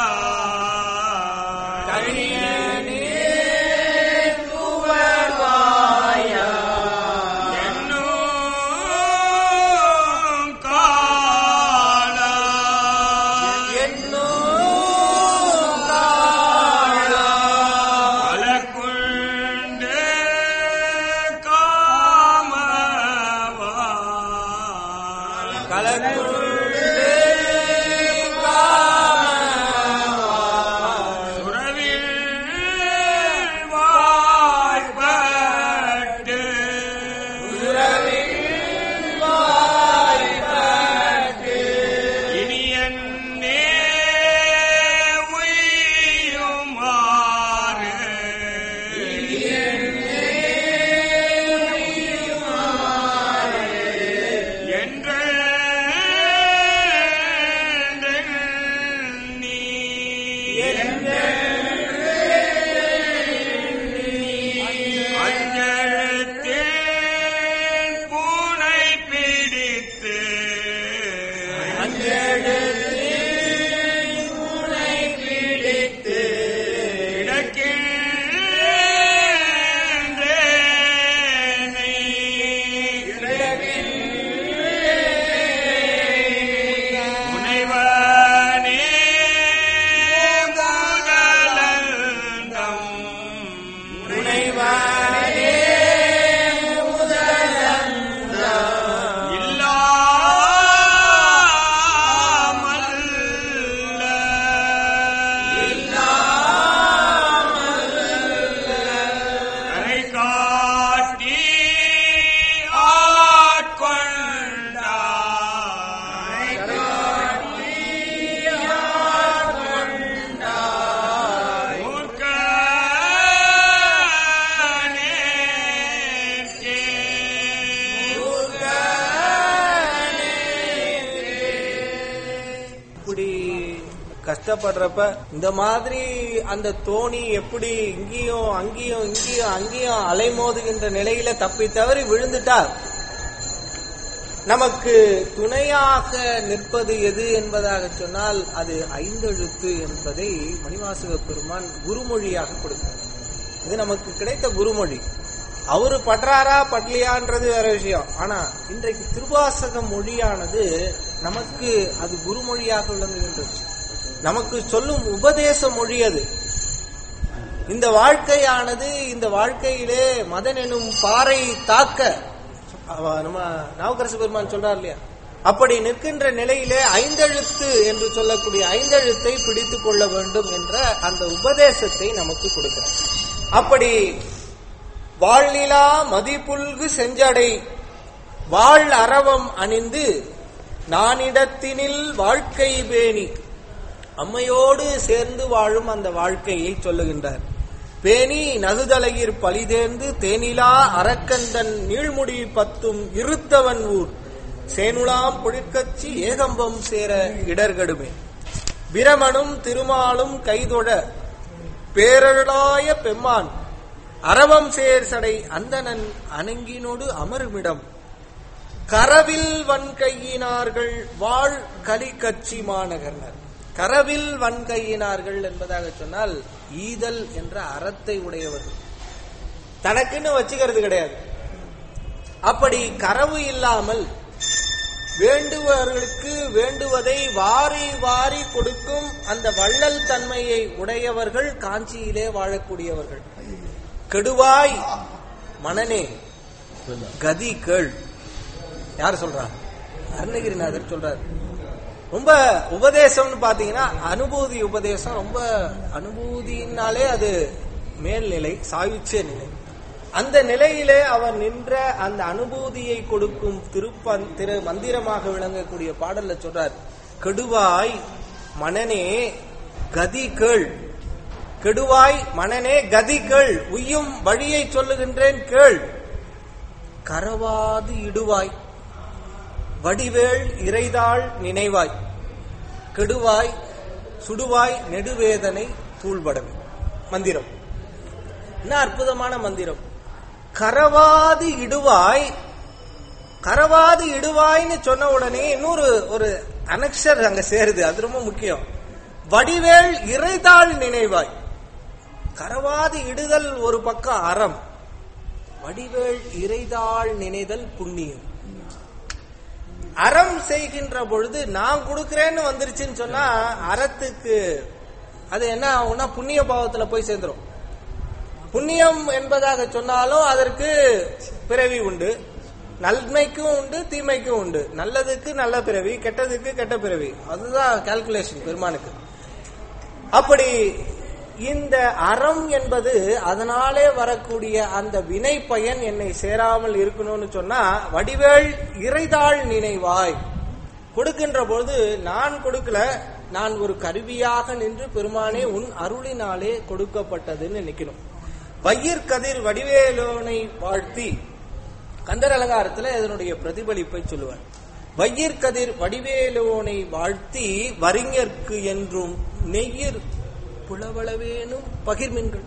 என்னும் காலம் பலக்குண்டு காமவா சுரவில் வாய்ப்பட்டு இனி என்னே உய்யுமாறு என்ற நீ அஞ்செழுத்தேன் பூனை பிடித்து முனைவனே முதலந்தம் முனைவனே கரை காட்டி ஆட்கொண்டாய் இப்படி கஷ்டப்படுறப்ப இந்த மாதிரி அந்த தோணி எப்படி இங்கேயும் அங்கேயும் இங்கேயும் அங்கேயும் அலைமோதுகின்ற நிலையில தப்பி தவறி விழுந்துட்டார் நமக்கு துணையாக நிற்பது எது என்பதாக சொன்னால் அது ஐந்தெழுத்து என்பதை மணிவாசக பெருமான் குருமொழியாக கொடுக்கிறார் இது நமக்கு கிடைத்த குருமொழி அவரு பற்றாரா பட்லியான்றது வேற விஷயம் ஆனா இன்றைக்கு திருவாசக மொழியானது நமக்கு அது குருமொழியாக விளங்குகின்றது நமக்கு சொல்லும் உபதேச மொழி அது இந்த வாழ்க்கையானது இந்த வாழ்க்கையிலே மதன் எனும் பாறை தாக்க அவ- நம்ம நாவுக்கரசு பெருமான் சொல்றார் இல்லையா அப்படி நிற்கின்ற நிலையிலே ஐந்தெழுத்து என்று சொல்லக்கூடிய ஐந்தெழுத்தை பிடித்துக் கொள்ள வேண்டும் என்ற அந்த உபதேசத்தை நமக்கு கொடுக்கிறார் அப்படி வாழ்நிலா மதிப்புல்கு செஞ்சடை வாழ் அரவம் அணிந்து நானிடத்தினில் வாழ்க்கை பேணி அம்மையோடு சேர்ந்து வாழும் அந்த வாழ்க்கையை சொல்லுகின்றார் பேணி நகுதலையிற் பலிதேர்ந்து தேனிலா அரக்கந்தன் நீழ்முடி பத்தும் இருத்தவன் ஊர் சேனுலாம் பொழிற்கச்சி ஏகம்பம் சேர இடர்கடுமே பிரமனும் திருமாலும் கைதொழ பேரருளாய பெம்மான் அரவம் சேர் சடை அந்தணன் அணங்கினோடு அமருமிடம் கரவில் வன்கையினார்கள் வாழ் கலிகச்சி மாநகர்னர் கரவில் வன்கையினார்கள் என்பதாக சொன்னால் ஈதல் என்ற அறத்தை உடையவர்கள் தனக்குன்னு வச்சுக்கிறது கிடையாது அப்படி கரவு இல்லாமல் வேண்டுபவர்களுக்கு வேண்டுவதை வாரி வாரி கொடுக்கும் அந்த வள்ளல் தன்மையை உடையவர்கள் காஞ்சியிலே வாழக்கூடியவர்கள் கெடுவாய் மனனே கதி கேள் யார் சொல்றா அருணகிரிநாதர் சொல்றார் ரொம்ப உபதேசம்னு பாத்தீங்கன்னா அனுபூதி உபதேசம் ரொம்ப அனுபூதினாலே அது மேல்நிலை சாயுச்சிய நிலை அந்த நிலையிலே அவர் நின்ற அந்த அனுபூதியை கொடுக்கும் திருப்ப திரு மந்திரமாக விளங்கக்கூடிய பாடல்ல சொல்றார் கெடுவாய் மனனே கதி கேள் கெடுவாய் மனனே கதி கேள் உய்யும் வழியை சொல்லுகின்றேன் கேள் கரவாது இடுவாய் வடிவேள் இறைதாள் நினைவாய் கெடுவாய் சுடுவாய் நெடுவேதனை தூள்படவே மந்திரம் என்ன அற்புதமான மந்திரம் கரவாது இடுவாய் கரவாது இடுவாய்னு சொன்ன உடனே இன்னொரு ஒரு அனக்ஷர் அங்க சேருது அது ரொம்ப முக்கியம் வடிவேள் இறைதாள் நினைவாய் கரவாது இடுதல் ஒரு பக்கம் அறம் வடிவேள் இறைதாள் நினைதல் புண்ணியம் அறம் செய்கின்ற பொழுது நான் கொடுக்கிறேன்னு வந்துருச்சுன்னு சொன்னா அறத்துக்கு அது என்ன ஆகும்னா புண்ணிய பாவத்துல போய் சேர்ந்துரும் புண்ணியம் என்பதாக சொன்னாலும் அதற்கு பிறவி உண்டு நன்மைக்கும் உண்டு தீமைக்கும் உண்டு நல்லதுக்கு நல்ல பிறவி கெட்டதுக்கு கெட்ட பிறவி அதுதான் கால்குலேஷன் பெருமானுக்கு அப்படி இந்த அறம் என்பது அதனாலே வரக்கூடிய அந்த வினை பயன் என்னை சேராமல் இருக்கணும்னு சொன்னா வடிவேள் இறைதாள் நினைவாய் கொடுக்கின்ற பொழுது நான் கொடுக்கல நான் ஒரு கருவியாக நின்று பெருமானே உன் அருளினாலே கொடுக்கப்பட்டதுன்னு நினைக்கணும் வையிற் கதிர் வடிவேலோனை வாழ்த்தி கந்தர் அலங்காரத்துல இதனுடைய பிரதிபலிப்பை சொல்லுவார் வையிற் கதிர் வடிவேலோனை வாழ்த்தி வரிஞர்க்கு என்றும் நெய்யிர் புலவளவேனும் பகிர்மின்கள்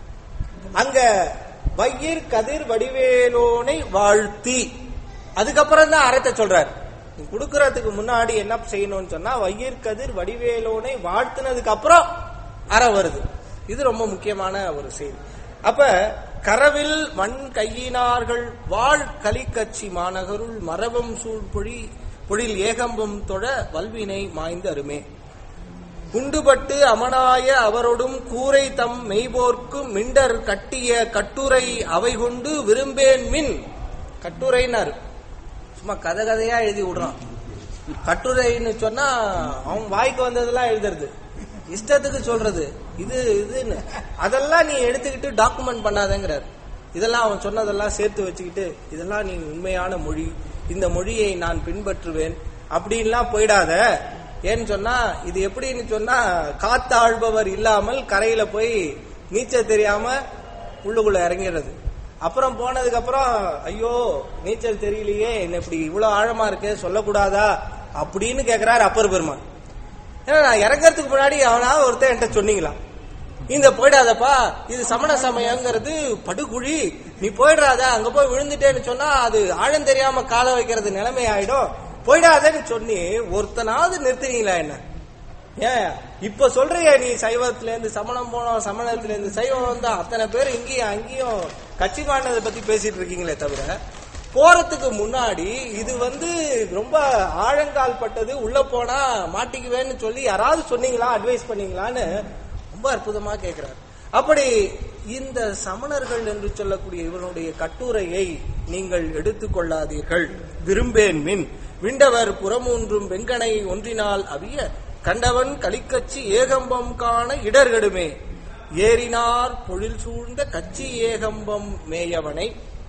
அங்க வையிற் கதிர் வடிவேலோனை வாழ்த்தி அதுக்கப்புறம் தான் அறத்தை சொல்றார் நீ கொடுக்கறதுக்கு முன்னாடி என்ன செய்யணும்னு சொன்னா வையிற் கதிர் வடிவேலோனை வாழ்த்தினதுக்கு அப்புறம் அறம் வருது இது ரொம்ப முக்கியமான ஒரு செய்தி அப்ப கரவில் மண் கையினார்கள் வாழ் கலிக்கச்சி மாநகருள் மரபம் சூழ் பொழி பொழில் ஏகம்பம் தொழ வல்வினை மாய்ந்து அருமே குண்டுபட்டு அமனாய அவரொடும் கூரை தம் மெய்போர்க்கு மிண்டர் கட்டிய கட்டுரை அவை கொண்டு விரும்பேன் மின் கட்டுரைனாரு சும்மா கதை கதையா எழுதி விடுறான் கட்டுரைன்னு சொன்னா அவன் வாய்க்கு வந்ததெல்லாம் எழுதுறது இஷ்டத்துக்கு சொல்றது இது இதுன்னு அதெல்லாம் நீ எடுத்துக்கிட்டு டாக்குமெண்ட் பண்ணாதேங்கிறார் இதெல்லாம் அவன் சொன்னதெல்லாம் சேர்த்து வச்சுக்கிட்டு இதெல்லாம் நீ உண்மையான மொழி இந்த மொழியை நான் பின்பற்றுவேன் அப்படின்லாம் போயிடாத ஏன்னு சொன்னா இது எப்படின்னு சொன்னா காத்தாழ்பவர் இல்லாமல் கரையில போய் நீச்சல் தெரியாம உள்ளுக்குள்ள இறங்கிறது அப்புறம் போனதுக்கு அப்புறம் ஐயோ நீச்சல் தெரியலையே என்ன இப்படி இவ்வளவு ஆழமா இருக்கு சொல்லக்கூடாதா அப்படின்னு கேக்குறாரு அப்பர் பெருமான் ஏன்னா நான் இறங்கறதுக்கு முன்னாடி அவனா ஒருத்தன் என்கிட்ட சொன்னீங்களா இந்த போயிடாதப்பா இது சமண சமயங்கிறது படுகுழி நீ போயிடாத அங்க போய் விழுந்துட்டேன்னு சொன்னா அது ஆழம் தெரியாம கால வைக்கிறது நிலைமை ஆயிடும் போயிடாதன்னு சொல்லி ஒருத்தனாவது நிறுத்துறீங்களா என்ன ஏன் இப்ப சொல்றிய நீ சைவத்துல இருந்து சமணம் போனோம் சமணத்துல இருந்து சைவம் வந்தா அத்தனை பேர் இங்கேயும் அங்கேயும் கட்சி காணதை பத்தி பேசிட்டு இருக்கீங்களே தவிர போறதுக்கு முன்னாடி இது வந்து ரொம்ப ஆழங்கால் பட்டது உள்ள போனா மாட்டிக்குவேன்னு சொல்லி யாராவது சொன்னீங்களா அட்வைஸ் பண்ணீங்களான்னு ரொம்ப அற்புதமா கேக்குறாரு அப்படி இந்த சமணர்கள் என்று சொல்லக்கூடிய இவனுடைய கட்டுரையை நீங்கள் எடுத்துக்கொள்ளாதீர்கள் விரும்பேன் மின் விண்டவர் புறமூன்றும் வெங்கனை ஒன்றினால் அவிய கண்டவன் கலிக்கச்சி ஏகம்பம் காண இடர்கடுமே ஏறினார் பொழில் சூழ்ந்த கச்சி ஏகம்பம் மேயவனை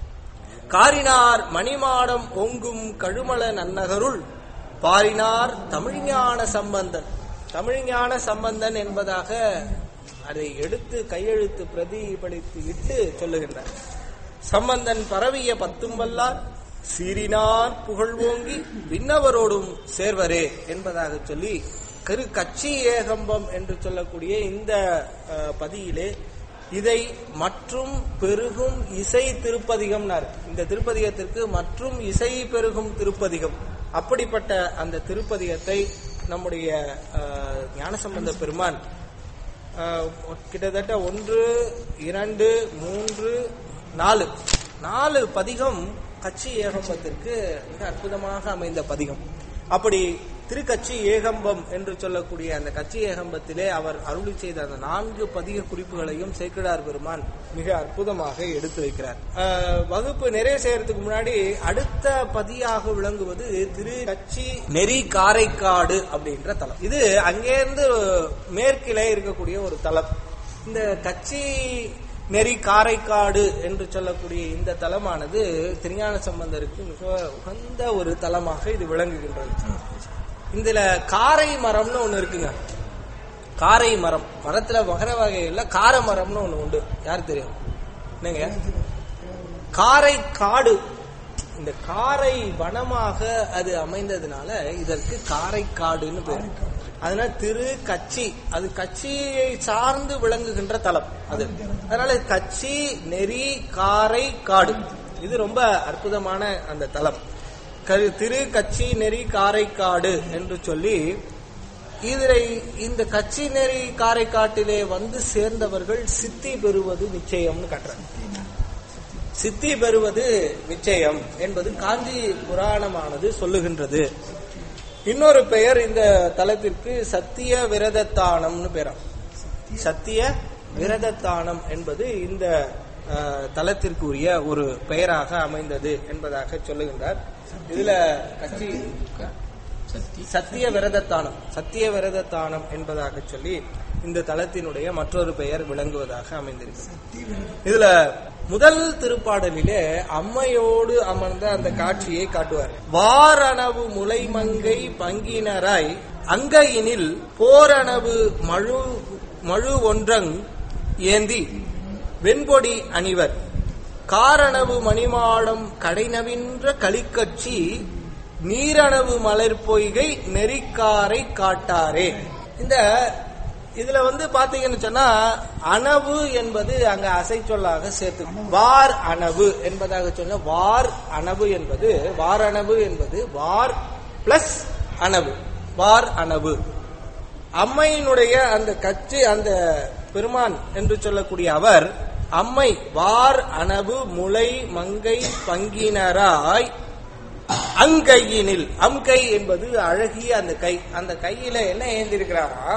காரினார் மணிமாடம் ஓங்கும் கழுமல நன்னகருள் பாரினார் தமிழ்ஞான சம்பந்தன் தமிழ்ஞான சம்பந்தன் என்பதாக அதை எடுத்து கையெழுத்து பிரதிபலித்து இட்டு சொல்லுகின்றார் சம்பந்தன் பரவிய பத்தும் வல்லார் சீரினார் புகழ் ஓங்கி விண்ணவரோடும் சேர்வரே என்பதாக சொல்லி கரு கச்சி ஏகம்பம் என்று சொல்லக்கூடிய இந்த அஹ், பதியிலே இதை மற்றும் பெருகும் இசை திருப்பதிகம்னார் இந்த திருப்பதிகத்திற்கு மற்றும் இசை பெருகும் திருப்பதிகம் அப்படிப்பட்ட அந்த திருப்பதிகத்தை நம்முடைய அஹ், ஞானசம்பந்த பெருமான் அஹ், கிட்டத்தட்ட ஒன்று இரண்டு மூன்று நாலு நாலு பதிகம் கச்சி ஏகம்பத்திற்கு மிக அற்புதமாக அமைந்த பதிகம் அப்படி திருக்கச்சி ஏகம்பம் என்று சொல்லக்கூடிய அந்த கச்சி ஏகம்பத்திலே அவர் அருளி செய்த அந்த நான்கு பதிக குறிப்புகளையும் சேக்கிழார் பெருமான் மிக அற்புதமாக எடுத்து வைக்கிறார் அஹ், வகுப்பு நிறைய செய்யறதுக்கு முன்னாடி அடுத்த பதியாக விளங்குவது திரு கச்சி நெறி காரைக்காடு அப்படின்ற தலம் இது அங்கேருந்து மேற்கிலே இருக்கக்கூடிய ஒரு தலம் இந்த கச்சி நெறி காரைக்காடு என்று சொல்லக்கூடிய இந்த தலமானது திருஞான சம்பந்தருக்கு மிக உகந்த ஒரு தலமாக இது விளங்குகின்றது இதுல காரை மரம்னு ஒண்ணு இருக்குங்க காரை மரம் மரத்துல மகர வகைகள்ல கார மரம்னு ஒண்ணு உண்டு யார் தெரியும் என்னங்க காரை காடு இந்த காரை வனமாக அது அமைந்ததுனால இதற்கு காரைக்காடுன்னு பேர் அதனால திரு கச்சி அது கட்சியை சார்ந்து விளங்குகின்ற தலம் அது அதனால கச்சி நெறி காரை காடு இது ரொம்ப அற்புதமான அந்த தலம் க- திரு கச்சி நெறி காரைக்காடு என்று சொல்லி இதில் இந்த கட்சி நெறி காரைக்காட்டிலே வந்து சேர்ந்தவர்கள் சித்தி பெறுவது நிச்சயம்னு காட்டுறாங்க சித்தி பெறுவது நிச்சயம் என்பது காஞ்சி புராணமானது சொல்லுகின்றது இன்னொரு பெயர் இந்த தலத்திற்கு சத்திய விரதத்தானம்னு பெயராம் சத்திய விரதத்தானம் என்பது இந்த அஹ், தலத்திற்குரிய ஒரு பெயராக அமைந்தது என்பதாக சொல்லுகின்றார் இதுல கட்சி சத்திய விரதத்தானம் சத்திய விரதத்தானம் என்பதாக சொல்லி இந்த தலத்தினுடைய மற்றொரு பெயர் விளங்குவதாக அமைந்திருக்கிறது இதுல முதல் திருப்பாடலிலே அம்மையோடு அமர்ந்த அந்த காட்சியை காட்டுவார் வாரணவு முளைமங்கை பங்கினராய் அங்கையினில் போரணவு மழு மழு ஒன்றங் ஏந்தி வெண்பொடி அணிவர் காரணவு மணிமாடம் கடைநவின்ற களிக்கட்சி நீரணவு மலர் பொய்கை நெறிக்காரை காட்டாரே இந்த இதுல வந்து பாத்தீங்கன்னு சொன்னா அணவு என்பது அங்க அசை சொல்லாக சேர்த்து வார் அணவு என்பதாக சொன்ன வார் அணவு என்பது வார் அணவு என்பது வார் பிளஸ் அணவு வார் அணவு அம்மையினுடைய அந்த கட்சி அந்த பெருமான் என்று சொல்லக்கூடிய அவர் அம்மை வார் அணவு முளை மங்கை பங்கினராய் அங்கையினில் அம்கை என்பது அழகிய அந்த கை அந்த கையில என்ன ஏந்திருக்கிறாரா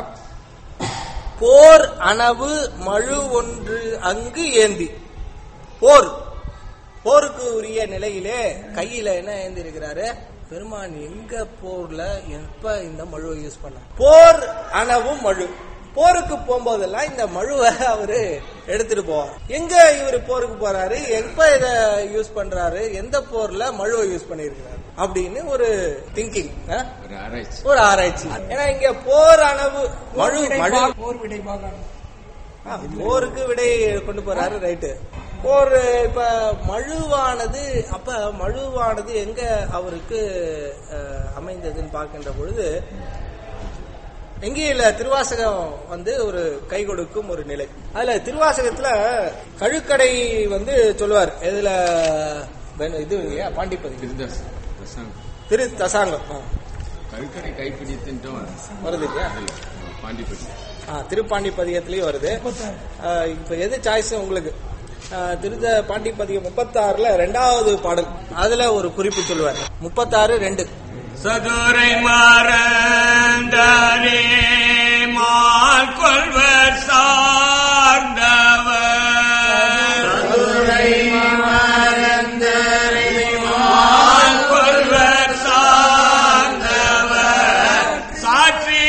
போர் அணவு மழு ஒன்று அங்கு ஏந்தி போர் போருக்கு உரிய நிலையிலே கையில என்ன ஏந்தி இருக்கிறாரு பெருமான் எங்க போர்ல எப்ப இந்த மழுவை யூஸ் பண்ண போர் அணவும் மழு போருக்கு போகும்போதெல்லாம் இந்த மழுவை அவரு எடுத்துட்டு போவார் எங்க இவர் போருக்கு போறாரு எப்ப இத யூஸ் பண்றாரு எந்த போர்ல மழுவை யூஸ் பண்ணிருக்கிறாரு அப்படின்னு ஒரு திங்கிங் ஒரு ஆராய்ச்சி ஒரு ஆராய்ச்சி ஏன்னா இங்க போர் அணவு மழு மழு போர் விடை பாகம் ஆ, போருக்கு விடை கொண்டு போறாரு ரைட்டு போர் இப்ப மழுவானது அப்ப மழுவானது எங்க அவருக்கு அஹ், அமைந்ததுன்னு பார்க்கின்ற பொழுது எங்கேயும் இல்ல திருவாசகம் வந்து ஒரு கை கொடுக்கும் ஒரு நிலை அதுல திருவாசகத்துல கழுக்கடை வந்து சொல்லுவார் எதுல வேணும், இது இல்லையா பாண்டிப்பதி திருதாஸ் பிரசாந்த் திரு தசாங்கம் ஆ, கழுக்கடை கைப்பிடித்துட்டோம் வருது இல்லையா பாண்டிப்பட்டி ஆ, திருப்பாண்டிப்பதிகத்திலயும் வருது ஆ, இப்ப எது சாய்ஸ் உங்களுக்கு ஆ, திருத பாண்டிப்பதிகம் முப்பத்தாறுல ரெண்டாவது பாடல் அதுல ஒரு குறிப்பு சொல்லுவார் முப்பத்தாறு ரெண்டு சதுரை மறந்தனே மால் கொள்வர் சார்ந்தவர் சதுரை மறந்தனே மால் கொள்வர் சார்ந்தவர் சாற்றி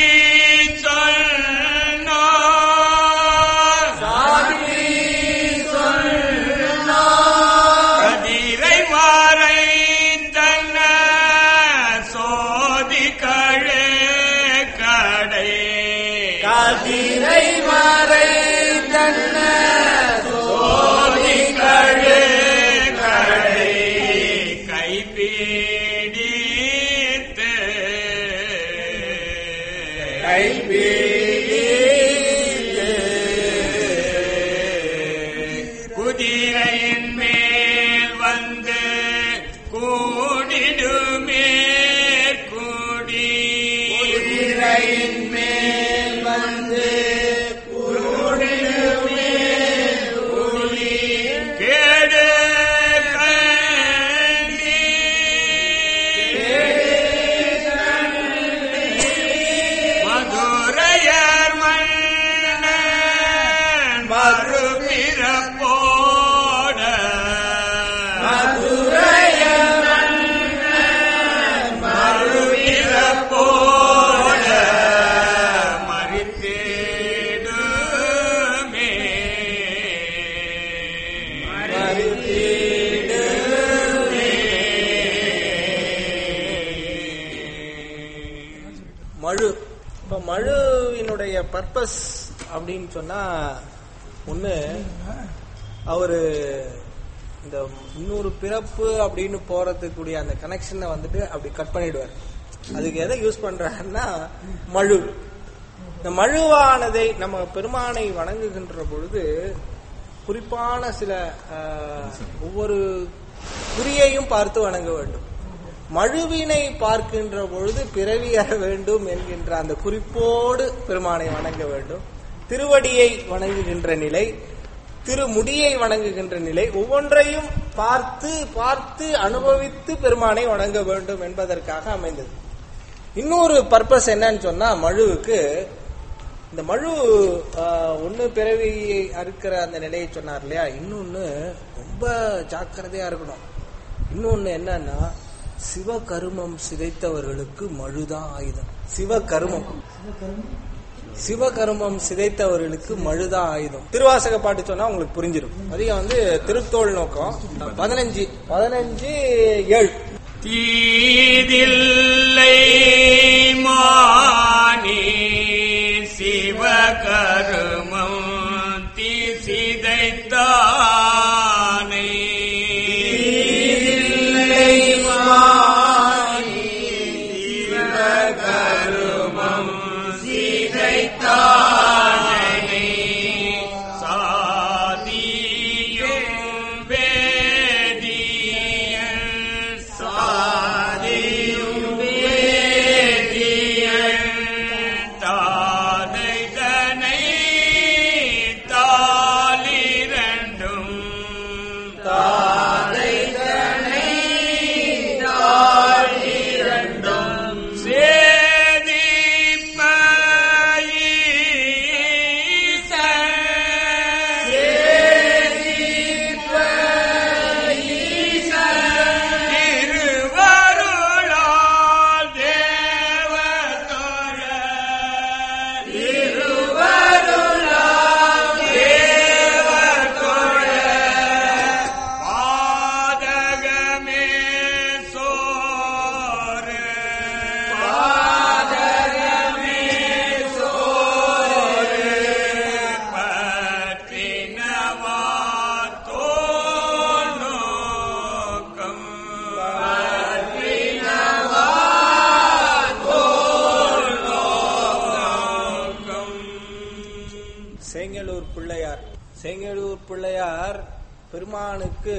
சொன்னார் சாற்றி கதிரை மாறை தன்ன சோதி கழே கடை கதிரை மறை தன்ன சோதி கழே கடை கைப்பீடித்து குதிரையின் மேல் வந்து கூடிடுமே கூடி குதிரையின் மேல் வந்து கூடிடுமே கூடி கேடு கண்டி மதுரையர் மன்னன் மறுபிறப்போட மதுரையர் மன்னன் மறுபிறப்போட மறித்தேடுமே மழு இப்ப மழுவினுடைய பர்பஸ் அப்படின்னு சொன்னா ஒண்ணு அவரு இந்த இன்னொரு பிறப்பு அப்படின்னு போறதுக்குரிய அந்த கனெக்ஷனை வந்துட்டு அப்படி கட் பண்ணிடுவார் அதுக்கு எதை யூஸ் பண்றாருன்னா மழு இந்த மழுவானதை நம்ம பெருமானை வணங்குகின்ற பொழுது குறிப்பான சில ஆஹ், ஒவ்வொரு குறியையும் பார்த்து வணங்க வேண்டும் மழுவினை பார்க்கின்ற பொழுது பிறவி அற வேண்டும் என்கின்ற அந்த குறிப்போடு பெருமானை வணங்க வேண்டும் திருவடியை வணங்குகின்ற நிலை திருமுடியை வணங்குகின்ற நிலை ஒவ்வொன்றையும் பார்த்து பார்த்து அனுபவித்து பெருமானை வணங்க வேண்டும் என்பதற்காக அமைந்தது இன்னொரு பர்பஸ் என்னன்னு சொன்னா மழுவுக்கு இந்த மழு ஆஹ், ஒண்ணு பிறவியை அறுக்கிற அந்த நிலையை சொன்னார் இல்லையா இன்னொன்னு ரொம்ப ஜாக்கிரதையா இருக்கணும் இன்னொன்னு என்னன்னா சிவகருமம் சிதைத்தவர்களுக்கு மழுதான் ஆயுதம் சிவகருமம் சிவகருமம் சிதைத்தவர்களுக்கு மழுதான் ஆயுதம் திருவாசக பாட்டு சொன்னா உங்களுக்கு புரிஞ்சிடும் அதிகம் வந்து திருத்தோள் நோக்கம் பதினஞ்சு பதினஞ்சு ஏழு தீதில்லை மானி சிவகருமம் தீசிதைத்தானே தீதில்லை மானி சிவகருமம் சீதைத்தானே சாதியும் வேதியன் சாதியும் வேதியன் தாதைதனை செங்கடூர் பிள்ளையார் பெருமானுக்கு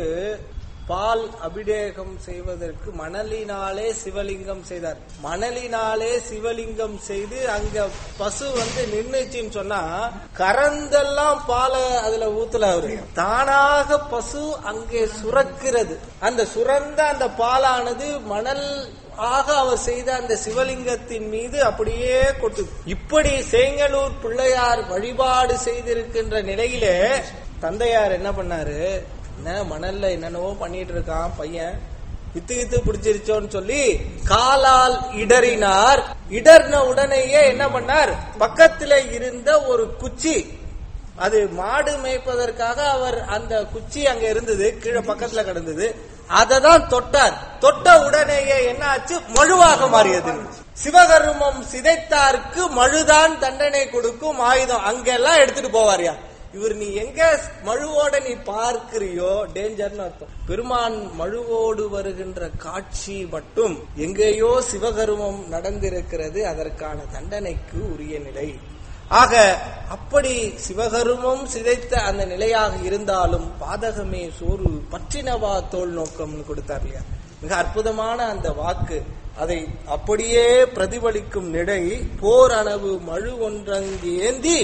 பால் அபிஷேகம் செய்வதற்கு மணலினாலே சிவலிங்கம் செய்தார் மணலினாலே சிவலிங்கம் செய்து அங்க பசு வந்து நின்னுச்சுன்னு சொன்னா கறந்தெல்லாம் பாலை அதுல ஊத்துல அவரு தானாக பசு அங்கே சுரக்கிறது அந்த சுரந்த அந்த பாலானது மணல் ஆக அவர் செய்த அந்த சிவலிங்கத்தின் மீது அப்படியே கொட்டு இப்படி சேங்கலூர் பிள்ளையார் வழிபாடு செய்திருக்கின்ற நிலையிலே தந்தையார் என்ன பண்ணாரு என்ன மணல்ல என்னென்னவோ பண்ணிட்டு இருக்கான் பையன் வித்து வித்து பிடிச்சிருச்சோன்னு சொல்லி காலால் இடறினார் இடர்ன உடனேயே என்ன பண்ணார் பக்கத்துல இருந்த ஒரு குச்சி அது மாடு மேய்ப்பதற்காக அவர் அந்த குச்சி அங்க இருந்தது கீழே பக்கத்துல கிடந்தது அதை தான் தொட்டார் தொட்ட உடனேயே என்ன ஆச்சு மழுவாக மாறியது சிவகர்மம் சிதைத்தார்க்கு மழுதான் தண்டனை கொடுக்கும் ஆயுதம் அங்கெல்லாம் எடுத்துட்டு போவாரியா இவர் நீ எங்க மழுவோட நீ பார்க்கிறியோ டேஞ்சர்னு அர்த்தம் பெருமான் மழுவோடு வருகின்ற காட்சி மட்டும் எங்கேயோ சிவகர்மம் நடந்திருக்கிறது அதற்கான தண்டனைக்கு உரிய நிலை ஆக அப்படி சிவகருமம் சிதைத்த அந்த நிலையாக இருந்தாலும் பாதகமே சோறு பற்றினவா தோல் நோக்கம்னு கொடுத்தார் இல்லையா மிக அற்புதமான அந்த வாக்கு அதை அப்படியே பிரதிபலிக்கும் நிலை போர் அணவு மழு ஒன்றங்கு ஏந்தி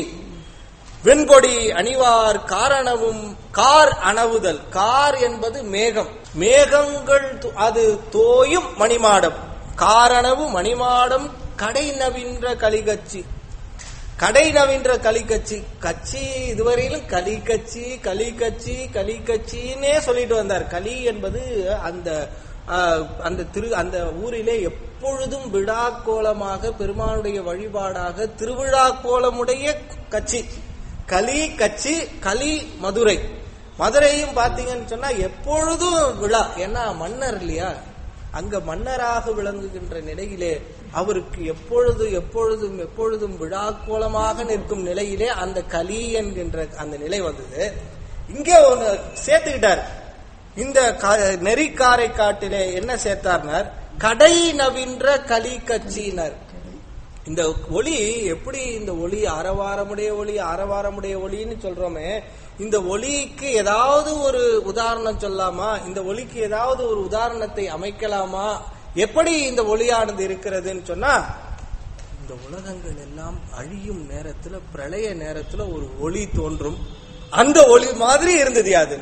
வெண்கொடி அணிவார் காரணவும் கார் அணவுதல் கார் என்பது மேகம் மேகங்கள் து- அது தோயும் மணிமாடம் காரணவு மணிமாடம் கடை நவின்ற கலிகச்சி கடை நவீன்ற கலி கட்சி கட்சி இதுவரையிலும் கலி கட்சி கலி கட்சி கலி கட்சின்னே சொல்லிட்டு வந்தார் கலி என்பது அந்த ஆஹ், அந்த திரு அந்த ஊரிலே எப்பொழுதும் விழா கோலமாக பெருமானுடைய வழிபாடாக திருவிழா கோலமுடைய கட்சி கலி கட்சி கலி மதுரை மதுரையும் பாத்தீங்கன்னு சொன்னா எப்பொழுதும் விழா ஏன்னா மன்னர் இல்லையா அங்க மன்னராக விளங்குகின்ற நிலையிலே அவருக்கு எப்பொழுது எப்பொழுதும் எப்பொழுதும் விழாக்கோலமாக நிற்கும் நிலையிலே அந்த கலி என்கின்ற அந்த நிலை வந்தது இங்கே ஒண்ணு சேர்த்துக்கிட்டார் இந்த கா- நெறிக்காரை காட்டிலே என்ன சேர்த்தார்னார் கடை நவின்ற கலி கட்சியினர் இந்த ஒளி எப்படி இந்த ஒளி ஆரவாரமுடைய ஒளி ஆரவாரமுடைய ஒளின்னு சொல்றோமே இந்த ஒளிக்கு ஏதாவது ஒரு உதாரணம் சொல்லலாமா இந்த ஒளிக்கு ஏதாவது ஒரு உதாரணத்தை அமைக்கலாமா எப்படி இந்த ஒளியானது இருக்கிறதுன்னு சொன்னா இந்த உலகங்கள் எல்லாம் அழியும் நேரத்துல பிரளய நேரத்துல ஒரு ஒளி தோன்றும் அந்த ஒளி மாதிரி இருந்தது அது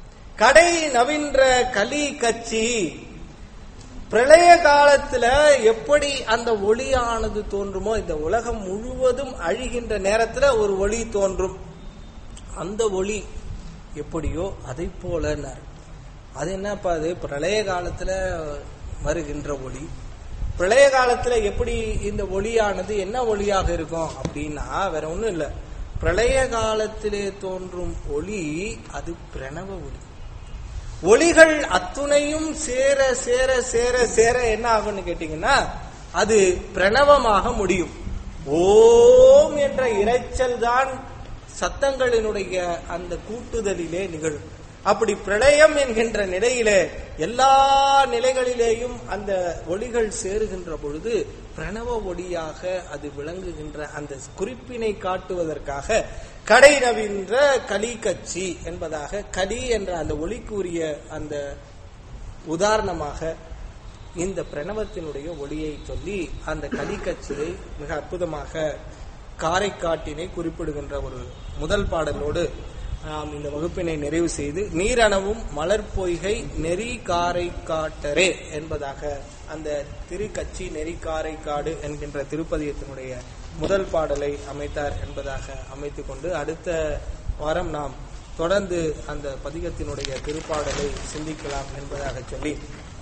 கடை நவின்ற கலி கட்சி பிரளய காலத்துல எப்படி அந்த ஒளியானது தோன்றுமோ இந்த உலகம் முழுவதும் அழிகின்ற நேரத்துல ஒரு ஒளி தோன்றும் அந்த ஒளி எப்படியோ அதை போல அது என்னப்பா அது பிரளய காலத்துல வருகின்ற ஒளி பிரளய காலத்துல எப்படி இந்த ஒளியானது என்ன ஒளியாக இருக்கும் அப்படின்னா வேற ஒண்ணும் இல்ல பிரளய காலத்திலே தோன்றும் ஒளி அது பிரணவ ஒளி ஒளிகள் அத்துணையும் சேர சேர சேர சேர என்ன ஆகும்னு கேட்டீங்கன்னா அது பிரணவமாக முடியும் ஓம் என்ற இரைச்சல் தான் சத்தங்களினுடைய அந்த கூட்டுதலிலே நிகழும் அப்படி பிரளயம் என்கின்ற நிலையிலே எல்லா நிலைகளிலேயும் அந்த ஒளிகள் சேருகின்ற பொழுது பிரணவ ஒளியாக அது விளங்குகின்ற அந்த குறிப்பினை காட்டுவதற்காக கடை நவீன்ற கலி கட்சி என்பதாக கலி என்ற அந்த ஒளிக்குரிய அந்த உதாரணமாக இந்த பிரணவத்தினுடைய ஒளியை சொல்லி அந்த கலி கட்சியை மிக அற்புதமாக காரைக்காட்டினை குறிப்பிடுகின்ற ஒரு முதல் பாடலோடு நாம் இந்த வகுப்பினை நிறைவு செய்து நீரணவும் மலர் பொய்கை நெறி காரை காட்டரே என்பதாக அந்த திருக்கட்சி நெறி காரைக்காடு என்கின்ற திருப்பதியத்தினுடைய முதல் பாடலை அமைத்தார் என்பதாக அமைத்துக் கொண்டு அடுத்த வாரம் நாம் தொடர்ந்து அந்த பதிகத்தினுடைய திருப்பாடலை சிந்திக்கலாம் என்பதாக சொல்லி